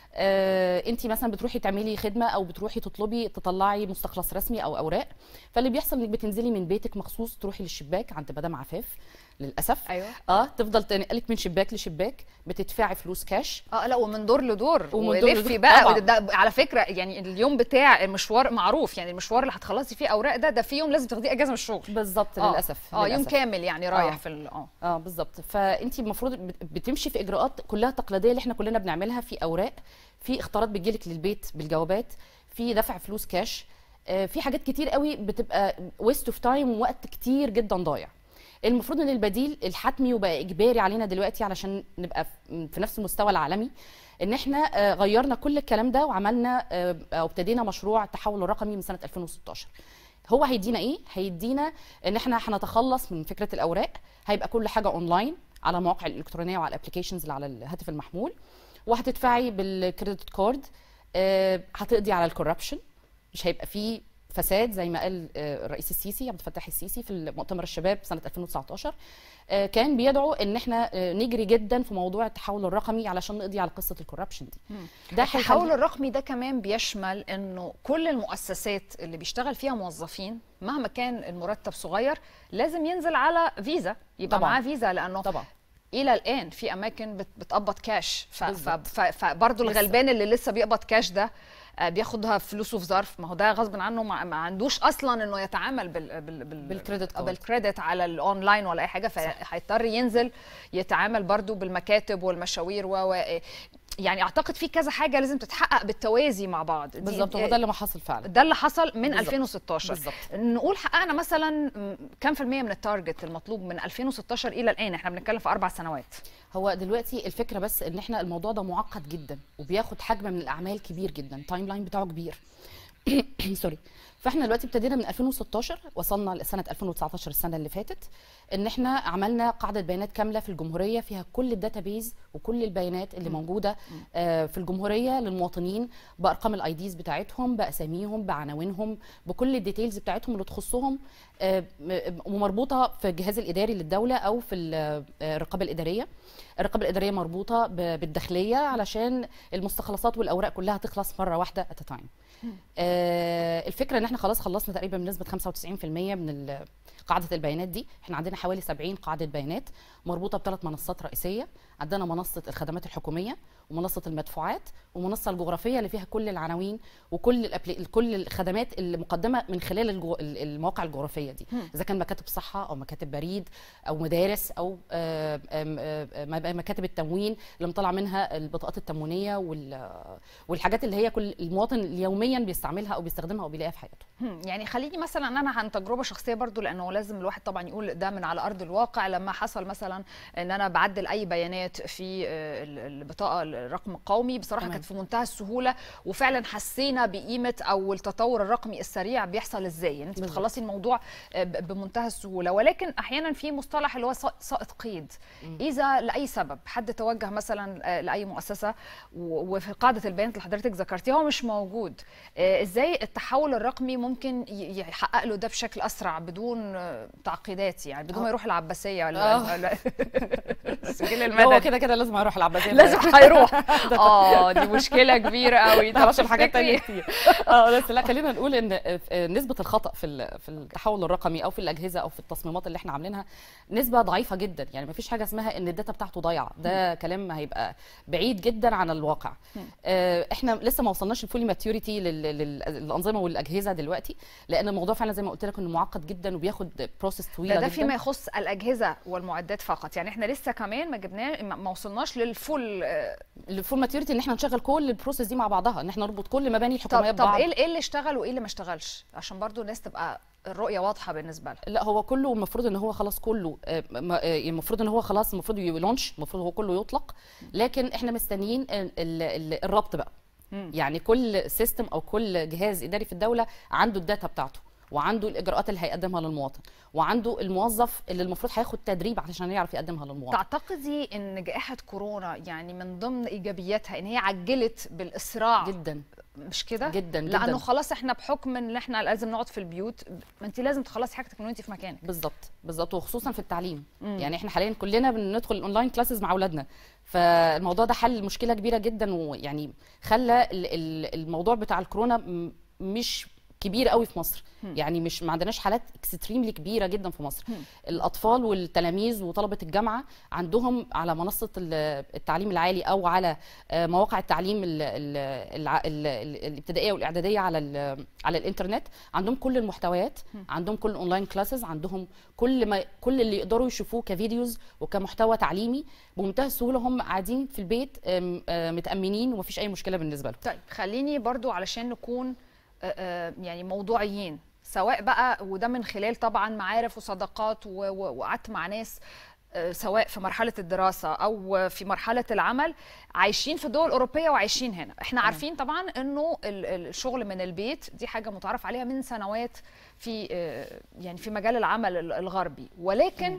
انت مثلا بتروحي تعملي خدمه او بتروحي تطلبي تطلعي مستخلص رسمي او اوراق فاللي بيحصل انك بتنزلي من بيتك مخصوص تروحي للشباك عند مدام عفاف للاسف ايوه اه تفضل تنقلك من شباك لشباك بتدفعي فلوس كاش اه لا ومن دور لدور ومن دور ولفي لدور. بقى طبعاً. ده على فكره يعني اليوم بتاع المشوار معروف يعني المشوار اللي هتخلصي فيه اوراق ده ده في يوم لازم تاخديه اجازه من الشغل بالظبط آه. للاسف اه يوم للأسف. كامل يعني رايح آه. في ال- اه اه بالظبط فانت المفروض بت- بتمشي في اجراءات كلها تقليديه اللي احنا كلنا بنعملها في اوراق في اختارات بتجيلك للبيت بالجوابات في دفع فلوس كاش آه، في حاجات كتير قوي بتبقى ويست اوف تايم ووقت كتير جدا ضايع المفروض ان البديل الحتمي وبقى اجباري علينا دلوقتي علشان نبقى في- في نفس المستوى العالمي ان احنا آه، غيرنا كل الكلام ده وعملنا آه، او ابتدينا مشروع التحول الرقمي من سنه 2016 هو هيدينا ايه هيدينا ان احنا هنتخلص من فكره الاوراق هيبقى كل حاجه اونلاين على المواقع الالكترونيه وعلى الابلكيشنز اللي على الهاتف المحمول وهتدفعي بالكريدت كارد آه، هتقضي على الكوربشن مش هيبقى فيه فساد زي ما قال آه، الرئيس السيسي عبد الفتاح السيسي في مؤتمر الشباب سنه 2019 آه، كان بيدعو ان احنا آه، نجري جدا في موضوع التحول الرقمي علشان نقضي على قصه الكوربشن دي ده التحول هيخلي- الرقمي ده كمان بيشمل انه كل المؤسسات اللي بيشتغل فيها موظفين مهما كان المرتب صغير لازم ينزل على فيزا يبقى طبعاً. معاه فيزا لانه طبعا الى الان في اماكن بت- بتقبض كاش ف- ف- بالظبط. ف- فبرضه لسه. الغلبان اللي لسه بيقبض كاش ده آه، بياخدها فلوسه في ظرف ما هو ده غصب عنه ما, ما عندوش اصلا انه يتعامل بال بال بال بالكريدت آه، كارد. بالكريدت على الاونلاين ولا اي حاجه فهيضطر ينزل يتعامل برضه بالمكاتب والمشاوير و و- يعني اعتقد في كذا حاجه لازم تتحقق بالتوازي مع بعض دي- بالظبط هو ده اللي ما حصل فعلا ده اللي حصل من بالظبط. 2016 بالظبط. نقول حققنا مثلا م- كام في المية من التارجت المطلوب من 2016 الى الان احنا بنتكلم في اربع سنوات هو دلوقتي الفكره بس ان احنا الموضوع ده معقد جدا وبياخد حجم من الاعمال كبير جدا التايم لاين بتاعه كبير سوري فاحنا دلوقتي ابتدينا من 2016 وصلنا لسنه 2019 السنه اللي فاتت ان احنا عملنا قاعده بيانات كامله في الجمهوريه فيها كل الداتابيز وكل البيانات اللي موجوده آه، في الجمهوريه للمواطنين بارقام الاي ديز بتاعتهم باساميهم بعناوينهم بكل الديتيلز بتاعتهم اللي تخصهم آه، م- ومربوطه في الجهاز الاداري للدوله او في ال- آه، الرقابه الاداريه الرقابه الاداريه مربوطه ب- بالداخليه علشان المستخلصات والاوراق كلها تخلص مره واحده ات تايم آه الفكره ان احنا خلاص خلصنا تقريبا بنسبه 95% من ال- قاعده البيانات دي احنا عندنا حوالي 70 قاعده بيانات مربوطه بثلاث منصات رئيسيه عندنا منصه الخدمات الحكوميه ومنصه المدفوعات ومنصه الجغرافيه اللي فيها كل العناوين وكل الأبلي... كل الخدمات اللي مقدمه من خلال الجو... المواقع الجغرافيه دي اذا كان مكاتب صحه او مكاتب بريد او مدارس او آه، آم، آه، آه، مكاتب التموين اللي مطلع منها البطاقات التموينيه وال... والحاجات اللي هي كل المواطن يوميا بيستعملها او بيستخدمها او بيلاقيها في حياته هم، يعني خليني مثلا انا عن تجربه شخصيه برضو لانه لازم الواحد طبعا يقول ده من على ارض الواقع لما حصل مثلا ان انا بعدل اي بيانات في آه، ال- البطاقه الرقم القومي بصراحه تمام. كانت في منتهى السهوله وفعلا حسينا بقيمه او التطور الرقمي السريع بيحصل ازاي يعني انت بالظبط. بتخلصي الموضوع آه، ب- بمنتهى السهوله ولكن احيانا في مصطلح اللي هو سا- سائط قيد اذا لاي سبب حد توجه مثلا آه، لاي مؤسسه و- وفي قاعده البيانات اللي حضرتك ذكرتيها هو مش موجود آه، ازاي التحول الرقمي ممكن ي- يحقق له ده بشكل اسرع بدون آه، تعقيدات يعني بدون ما آه. يروح العباسيه ولا آه. ولا السجل هو المدني كده كده لازم اروح العباسيه لازم هيروح اه دي مشكله كبيره قوي طب عشان حاجات تفتكري- تانية كتير اه بس لا خلينا نقول ان آه، نسبه الخطا في ال- في التحول الرقمي او في الاجهزه او في التصميمات اللي احنا عاملينها نسبه ضعيفه جدا يعني ما فيش حاجه اسمها ان الداتا بتاعته ضايعه ده كلام هيبقى بعيد جدا عن الواقع آه، احنا لسه ما وصلناش الفولي ماتيوريتي للانظمه والاجهزه دلوقتي لان الموضوع فعلا زي ما قلت لك انه معقد جدا وبياخد بروسيس طويله ده ده جدا فيما يخص الاجهزه والمعدات فقط يعني احنا لسه كمان ما جبناه ما ما وصلناش للفول آه، الفول ماتيوريتي ان احنا نشغل كل البروسيس دي مع بعضها ان احنا نربط كل مباني الحكوميه طب طب ببعض ايه ايه اللي اشتغل وايه اللي ما اشتغلش عشان برضو الناس تبقى الرؤيه واضحه بالنسبه لها لا هو كله المفروض ان هو خلاص كله آه، ما- آه، المفروض ان هو خلاص المفروض يلونش المفروض هو كله يطلق لكن احنا مستنيين ال- ال- ال- الربط بقى يعني كل سيستم او كل جهاز اداري في الدوله عنده الداتا بتاعته وعنده الاجراءات اللي هيقدمها للمواطن وعنده الموظف اللي المفروض هياخد تدريب علشان يعرف يقدمها للمواطن تعتقدي ان جائحه كورونا يعني من ضمن ايجابياتها ان هي عجلت بالاسراع جدا مش كده جدا لانه جدا خلاص احنا بحكم ان احنا لازم نقعد في البيوت ما انت لازم تخلصي حاجتك من وانت في مكانك بالظبط بالظبط وخصوصا في التعليم مم. يعني احنا حاليا كلنا بندخل الاونلاين كلاسز مع اولادنا فالموضوع ده حل مشكله كبيره جدا ويعني خلى ال- ال- الموضوع بتاع الكورونا م- مش كبير قوي في مصر يعني مش ما عندناش حالات اكستريملي كبيره جدا في مصر الاطفال والتلاميذ وطلبه الجامعه عندهم على منصه ال- التعليم العالي او على آه، مواقع التعليم ال- ال- الع- ال- ال- الابتدائيه والاعداديه على ال- على الانترنت عندهم كل المحتويات عندهم كل الاونلاين كلاسز عندهم كل ما كل اللي يقدروا يشوفوه كفيديوز وكمحتوى تعليمي بمنتهى السهوله هم قاعدين في البيت آم، آه، متامنين ومفيش اي مشكله بالنسبه لهم طيب خليني برضو علشان نكون آه، آه، يعني موضوعيين سواء بقى وده من خلال طبعا معارف وصداقات و- و- وقعدت مع ناس آه، سواء في مرحلة الدراسة أو في مرحلة العمل عايشين في دول أوروبية وعايشين هنا احنا عارفين طبعا أنه ال- ال- الشغل من البيت دي حاجة متعارف عليها من سنوات في آه، يعني في مجال العمل ال- الغربي ولكن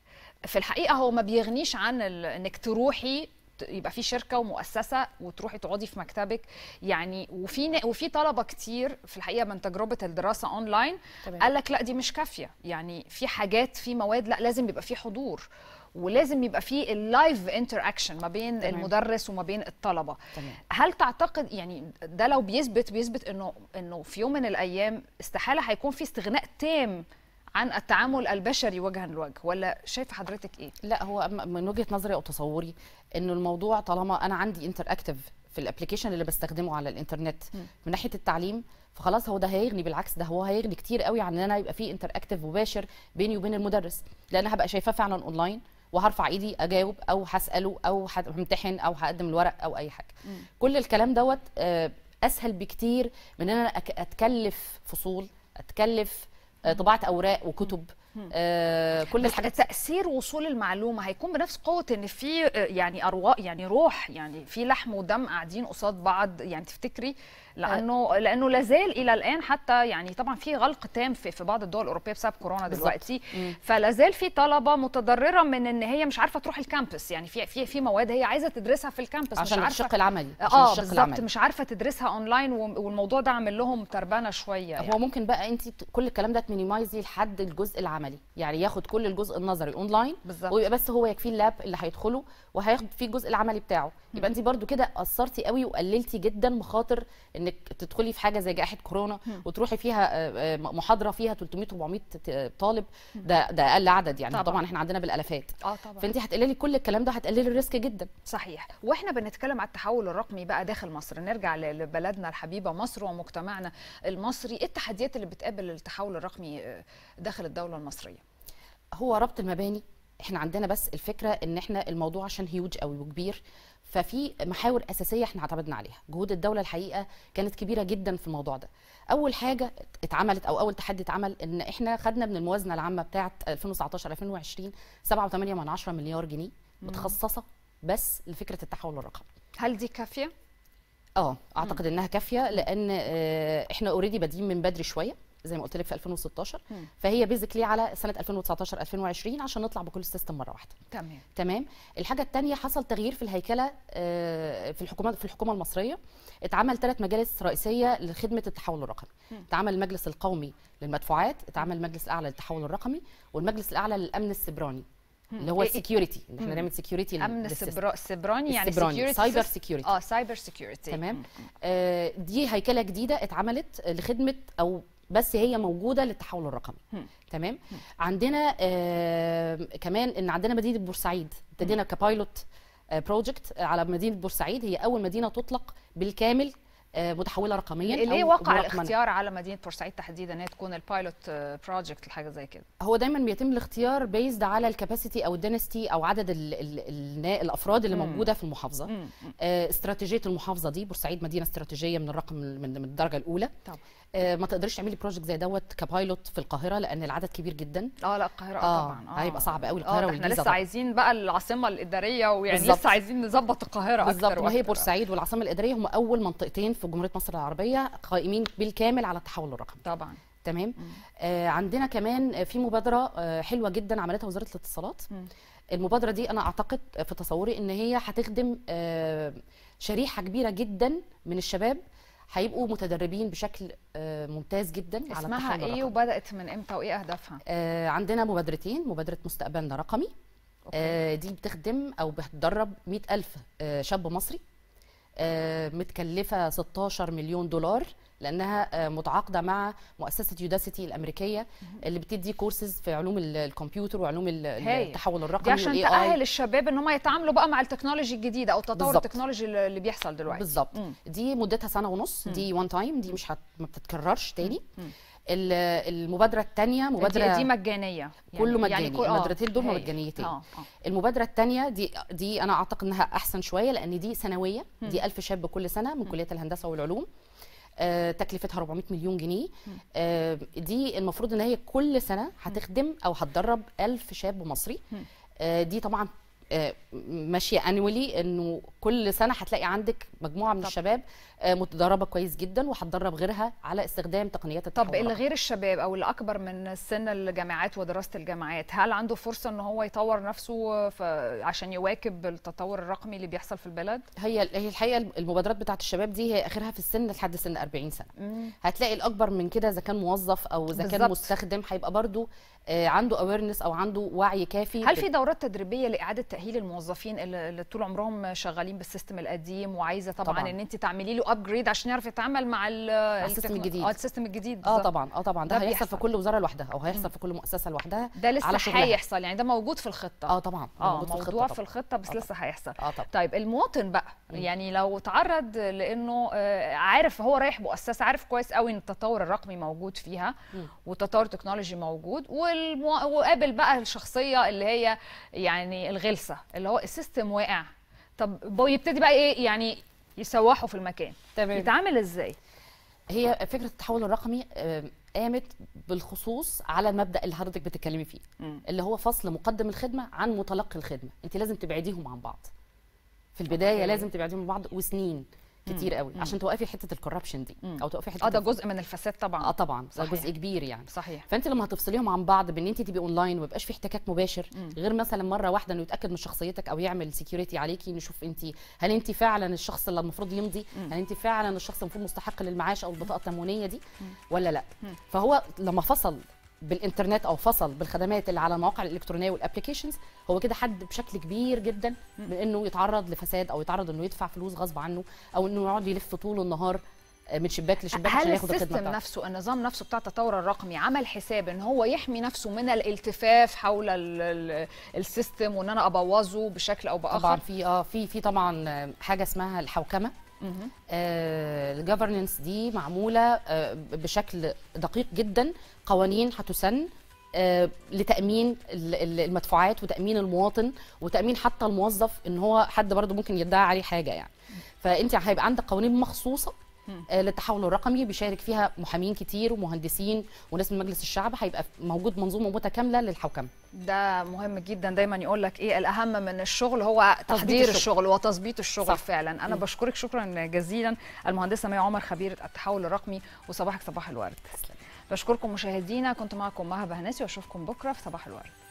في الحقيقه هو ما بيغنيش عن ال- انك تروحي ت- يبقى في شركه ومؤسسه وتروحي تقعدي في مكتبك يعني وفي ن- وفي طلبه كتير في الحقيقه من تجربه الدراسه اونلاين تمام. قال لك لا دي مش كافيه يعني في حاجات في مواد لا لازم يبقى في حضور ولازم يبقى في اللايف انتر اكشن ما بين تمام. المدرس وما بين الطلبه تمام. هل تعتقد يعني ده لو بيثبت بيثبت انه انه في يوم من الايام استحاله هيكون في استغناء تام عن التعامل البشري وجها لوجه ولا شايفه حضرتك ايه لا هو أما- من وجهه نظري او تصوري انه الموضوع طالما انا عندي انتر اكتف في الابلكيشن اللي بستخدمه على الانترنت من ناحيه التعليم فخلاص هو ده هيغني بالعكس ده هو هيغني كتير قوي عن ان انا يبقى في انتر اكتف مباشر بيني وبين المدرس لان هبقى شايفاه فعلا اونلاين وهرفع ايدي اجاوب او هساله او همتحن او هقدم الورق او اي حاجه كل الكلام دوت آه، اسهل بكتير من ان انا أك- اتكلف فصول اتكلف آه، طباعه اوراق وكتب آه، كل بس الحاجات تاثير وصول المعلومه هيكون بنفس قوه ان في آه، يعني ارواح يعني روح يعني في لحم ودم قاعدين قصاد بعض يعني تفتكري لانه لانه لازال الى الان حتى يعني طبعا في غلق تام في في بعض الدول الاوروبيه بسبب كورونا بالظبط. دلوقتي فلازال في طلبه متضرره من ان هي مش عارفه تروح الكامبس يعني في في في مواد هي عايزه تدرسها في الكامبس عشان مش عارفه الشق العملي عشان اه الشق بالظبط العملي. مش عارفه تدرسها اونلاين وم- والموضوع ده عامل لهم تربانه شويه يعني. هو ممكن بقى انت ت- كل الكلام ده تمينيمايزي لحد الجزء العملي يعني ياخد كل الجزء النظري اونلاين بالظبط. ويبقى بس هو يكفيه اللاب اللي هيدخله وهياخد فيه الجزء العملي بتاعه يبقى انت برضو كده قصرتي قوي وقللتي جدا مخاطر انك تدخلي في حاجه زي جائحه كورونا وتروحي فيها آه، آه، محاضره فيها 300 400 ت- طالب ده ده اقل عدد يعني طبعاً. طبعا, طبعا احنا عندنا بالالافات اه طبعا فانت هتقللي كل الكلام ده هتقللي الريسك جدا صحيح واحنا بنتكلم على التحول الرقمي بقى داخل مصر نرجع ل- لبلدنا الحبيبه مصر ومجتمعنا المصري ايه التحديات اللي بتقابل التحول الرقمي آه، داخل الدوله المصريه هو ربط المباني احنا عندنا بس الفكره ان احنا الموضوع عشان هيوج قوي وكبير ففي محاور اساسيه احنا اعتمدنا عليها جهود الدوله الحقيقه كانت كبيره جدا في الموضوع ده اول حاجه اتعملت او اول تحدي اتعمل ان احنا خدنا من الموازنه العامه بتاعه 2019 2020 7.8 من 10 مليار جنيه متخصصه بس لفكره التحول الرقمي هل دي كافيه اه اعتقد انها كافيه لان آه، احنا اوريدي بادئين من بدري شويه زي ما قلت لك في 2016 مم. فهي بيزيكلي على سنه 2019 2020 عشان نطلع بكل السيستم مره واحده تمام تمام الحاجه الثانيه حصل تغيير في الهيكله آه، في الحكومه في الحكومه المصريه اتعمل ثلاث مجالس رئيسيه لخدمه التحول الرقمي اتعمل المجلس القومي للمدفوعات اتعمل المجلس الاعلى للتحول الرقمي والمجلس الاعلى للامن السيبراني اللي هو إيه- السكيورتي ان احنا مم. نعمل سكيورتي امن السبرا- السبراني يعني السبراني، security cyber system. security. اه سايبر سكيورتي تمام آه دي هيكله جديده اتعملت لخدمه او بس هي موجوده للتحول الرقمي هم. تمام عندنا آه كمان ان عندنا مدينه بورسعيد ابتدينا كبايلوت بروجكت على مدينه بورسعيد هي اول مدينه تطلق بالكامل آه متحوله رقميا ليه أو وقع مرقمنة. الاختيار على مدينه بورسعيد تحديدا انها تكون البايلوت بروجكت لحاجه زي كده هو دايما بيتم الاختيار بيزد على الكاباسيتي او الدينستي او عدد ال ال ال الافراد اللي مم. موجوده في المحافظه مم. آه، استراتيجيه المحافظه دي بورسعيد مدينه استراتيجيه من الرقم من, من الدرجه الاولى طبعا آه، ما تقدريش تعملي بروجكت زي دوت كبايلوت في القاهره لان العدد كبير جدا اه لا القاهره آه، طبعا هيبقى صعب قوي اه القاهره ده احنا والجيزه لسه طبعاً. عايزين بقى العاصمه الاداريه ويعني بالظبط. لسه عايزين نظبط القاهره بالظبط اكتر وهي وأكتر. بورسعيد والعاصمه الاداريه هم اول منطقتين في جمهوريه مصر العربيه قائمين بالكامل على التحول الرقمي طبعا تمام آه عندنا كمان في مبادره آه حلوه جدا عملتها وزاره الاتصالات مم. المبادره دي انا اعتقد في تصوري ان هي هتخدم آه شريحه كبيره جدا من الشباب هيبقوا متدربين بشكل آه ممتاز جدا على اسمها التحول ايه الرقمي. وبدات من امتى وايه اهدافها آه عندنا مبادرتين مبادره مستقبلنا رقمي آه دي بتخدم او بتدرب 100000 آه شاب مصري آه متكلفه 16 مليون دولار لانها آه متعاقده مع مؤسسه يوداسيتي الامريكيه اللي بتدي كورسز في علوم ال- الكمبيوتر وعلوم ال- هايل. التحول دي الرقمي عشان وال تاهل AI. الشباب ان هم يتعاملوا بقى مع التكنولوجي الجديده او التطور بالظبط. التكنولوجي اللي اللي بيحصل دلوقتي بالظبط مم. دي مدتها سنه ونص دي وان تايم دي مش هت... ما بتتكررش تاني مم. ال- المبادره الثانيه مبادره دي, دي مجانيه كله مجاني يعني كل- آه، المبادرتين دول هايل. مجانيتين اه اه المبادرة الثانية دي دي أنا أعتقد إنها أحسن شوية لأن دي سنوية دي ألف شاب كل سنة من كلية الهندسة والعلوم آه، تكلفتها 400 مليون جنيه آه، دي المفروض إن هي كل سنة هتخدم أو هتدرب ألف شاب مصري آه، دي طبعا آه، ماشيه انولي انه كل سنه هتلاقي عندك مجموعه من طب. الشباب آه، متدربه كويس جدا وهتدرب غيرها على استخدام تقنيات التحول طب اللي الرقمي. غير الشباب او اللي اكبر من السن الجامعات ودراسه الجامعات هل عنده فرصه ان هو يطور نفسه ف... عشان يواكب التطور الرقمي اللي بيحصل في البلد هي هي الحقيقه المبادرات بتاعت الشباب دي هي اخرها في السن لحد سن 40 سنه هتلاقي الاكبر من كده اذا كان موظف او اذا كان بالظبط. مستخدم هيبقى برضو آه، عنده اويرنس او عنده وعي كافي هل في دورات تدريبيه لاعاده تاهيل الموظفين اللي اللي طول عمرهم شغالين بالسيستم القديم وعايزه طبعا, طبعاً. ان انت تعملي له ابجريد عشان يعرف يتعامل مع ال- السيستم التكنو- الجديد. اه السيستم الجديد اه بالظبط. طبعا اه طبعا ده, ده هيحصل في بيحصل. كل وزاره لوحدها او هيحصل في كل مؤسسه لوحدها ده لسه على شغلها. هيحصل يعني ده موجود في الخطه اه طبعا اه موجود في موضوع الخطه في الخطه بس آه لسه هيحصل اه طبعا طيب المواطن بقى يعني لو تعرض لانه آه، عارف هو رايح مؤسسه عارف كويس قوي ان التطور الرقمي موجود فيها مم. والتطور التكنولوجي موجود والمو... وقابل بقى الشخصيه اللي هي يعني الغلسه اللي هو السيستم واقع طب بو- يبتدي بقى ايه يعني يسوحوا في المكان تمام يتعامل ازاي هي فكره التحول الرقمي آه، قامت بالخصوص على المبدا اللي حضرتك بتتكلمي فيه مم. اللي هو فصل مقدم الخدمه عن متلقي الخدمه انت لازم تبعديهم عن بعض في البدايه أوكي. لازم تبعديهم من بعض وسنين كتير قوي مم. عشان توقفي حته الكوربشن دي مم. او توقفي حته اه ده الف- جزء من الفساد طبعا اه طبعا ده صحيح. جزء كبير يعني صحيح فانت لما هتفصليهم عن بعض بان انت تبقي اونلاين وما يبقاش في احتكاك مباشر مم. غير مثلا مره واحده انه يتاكد من شخصيتك او يعمل سكيورتي عليكي نشوف انت هل انت فعلا الشخص اللي المفروض يمضي مم. هل انت فعلا الشخص المفروض مستحق للمعاش او البطاقه التموينيه دي مم. ولا لا مم. فهو لما فصل بالانترنت او فصل بالخدمات اللي على المواقع الالكترونيه والابلكيشنز هو كده حد بشكل كبير جدا من انه يتعرض لفساد او يتعرض انه يدفع فلوس غصب عنه او انه يقعد يلف طول النهار آه، من شباك لشباك هل عشان ياخد الخدمه السيستم بتاعته نفسه النظام نفسه بتاع التطور الرقمي عمل حساب ان هو يحمي نفسه من الالتفاف حول ال- ال- السيستم وان انا ابوظه بشكل او باخر طبعا في اه في في طبعا آه، حاجه اسمها الحوكمه مهم. الجفرنس دي معموله آه، بشكل دقيق جدا قوانين هتسن آه، لتامين ال- ال- المدفوعات وتامين المواطن وتامين حتى الموظف ان هو حد برضه ممكن يدعي عليه حاجه يعني فانت هيبقى عندك قوانين مخصوصه آه، للتحول الرقمي بيشارك فيها محامين كتير ومهندسين وناس من مجلس الشعب هيبقى موجود منظومه متكامله للحوكمه ده مهم جدا دايما يقول لك ايه الاهم من الشغل هو تحضير الشغل. الشغل وتظبيط الشغل صح. فعلا انا بشكرك شكرا جزيلا المهندسه مي عمر خبيره التحول الرقمي وصباحك صباح الورد بشكركم مشاهدينا كنت معكم مها بهناسي واشوفكم بكره في صباح الورد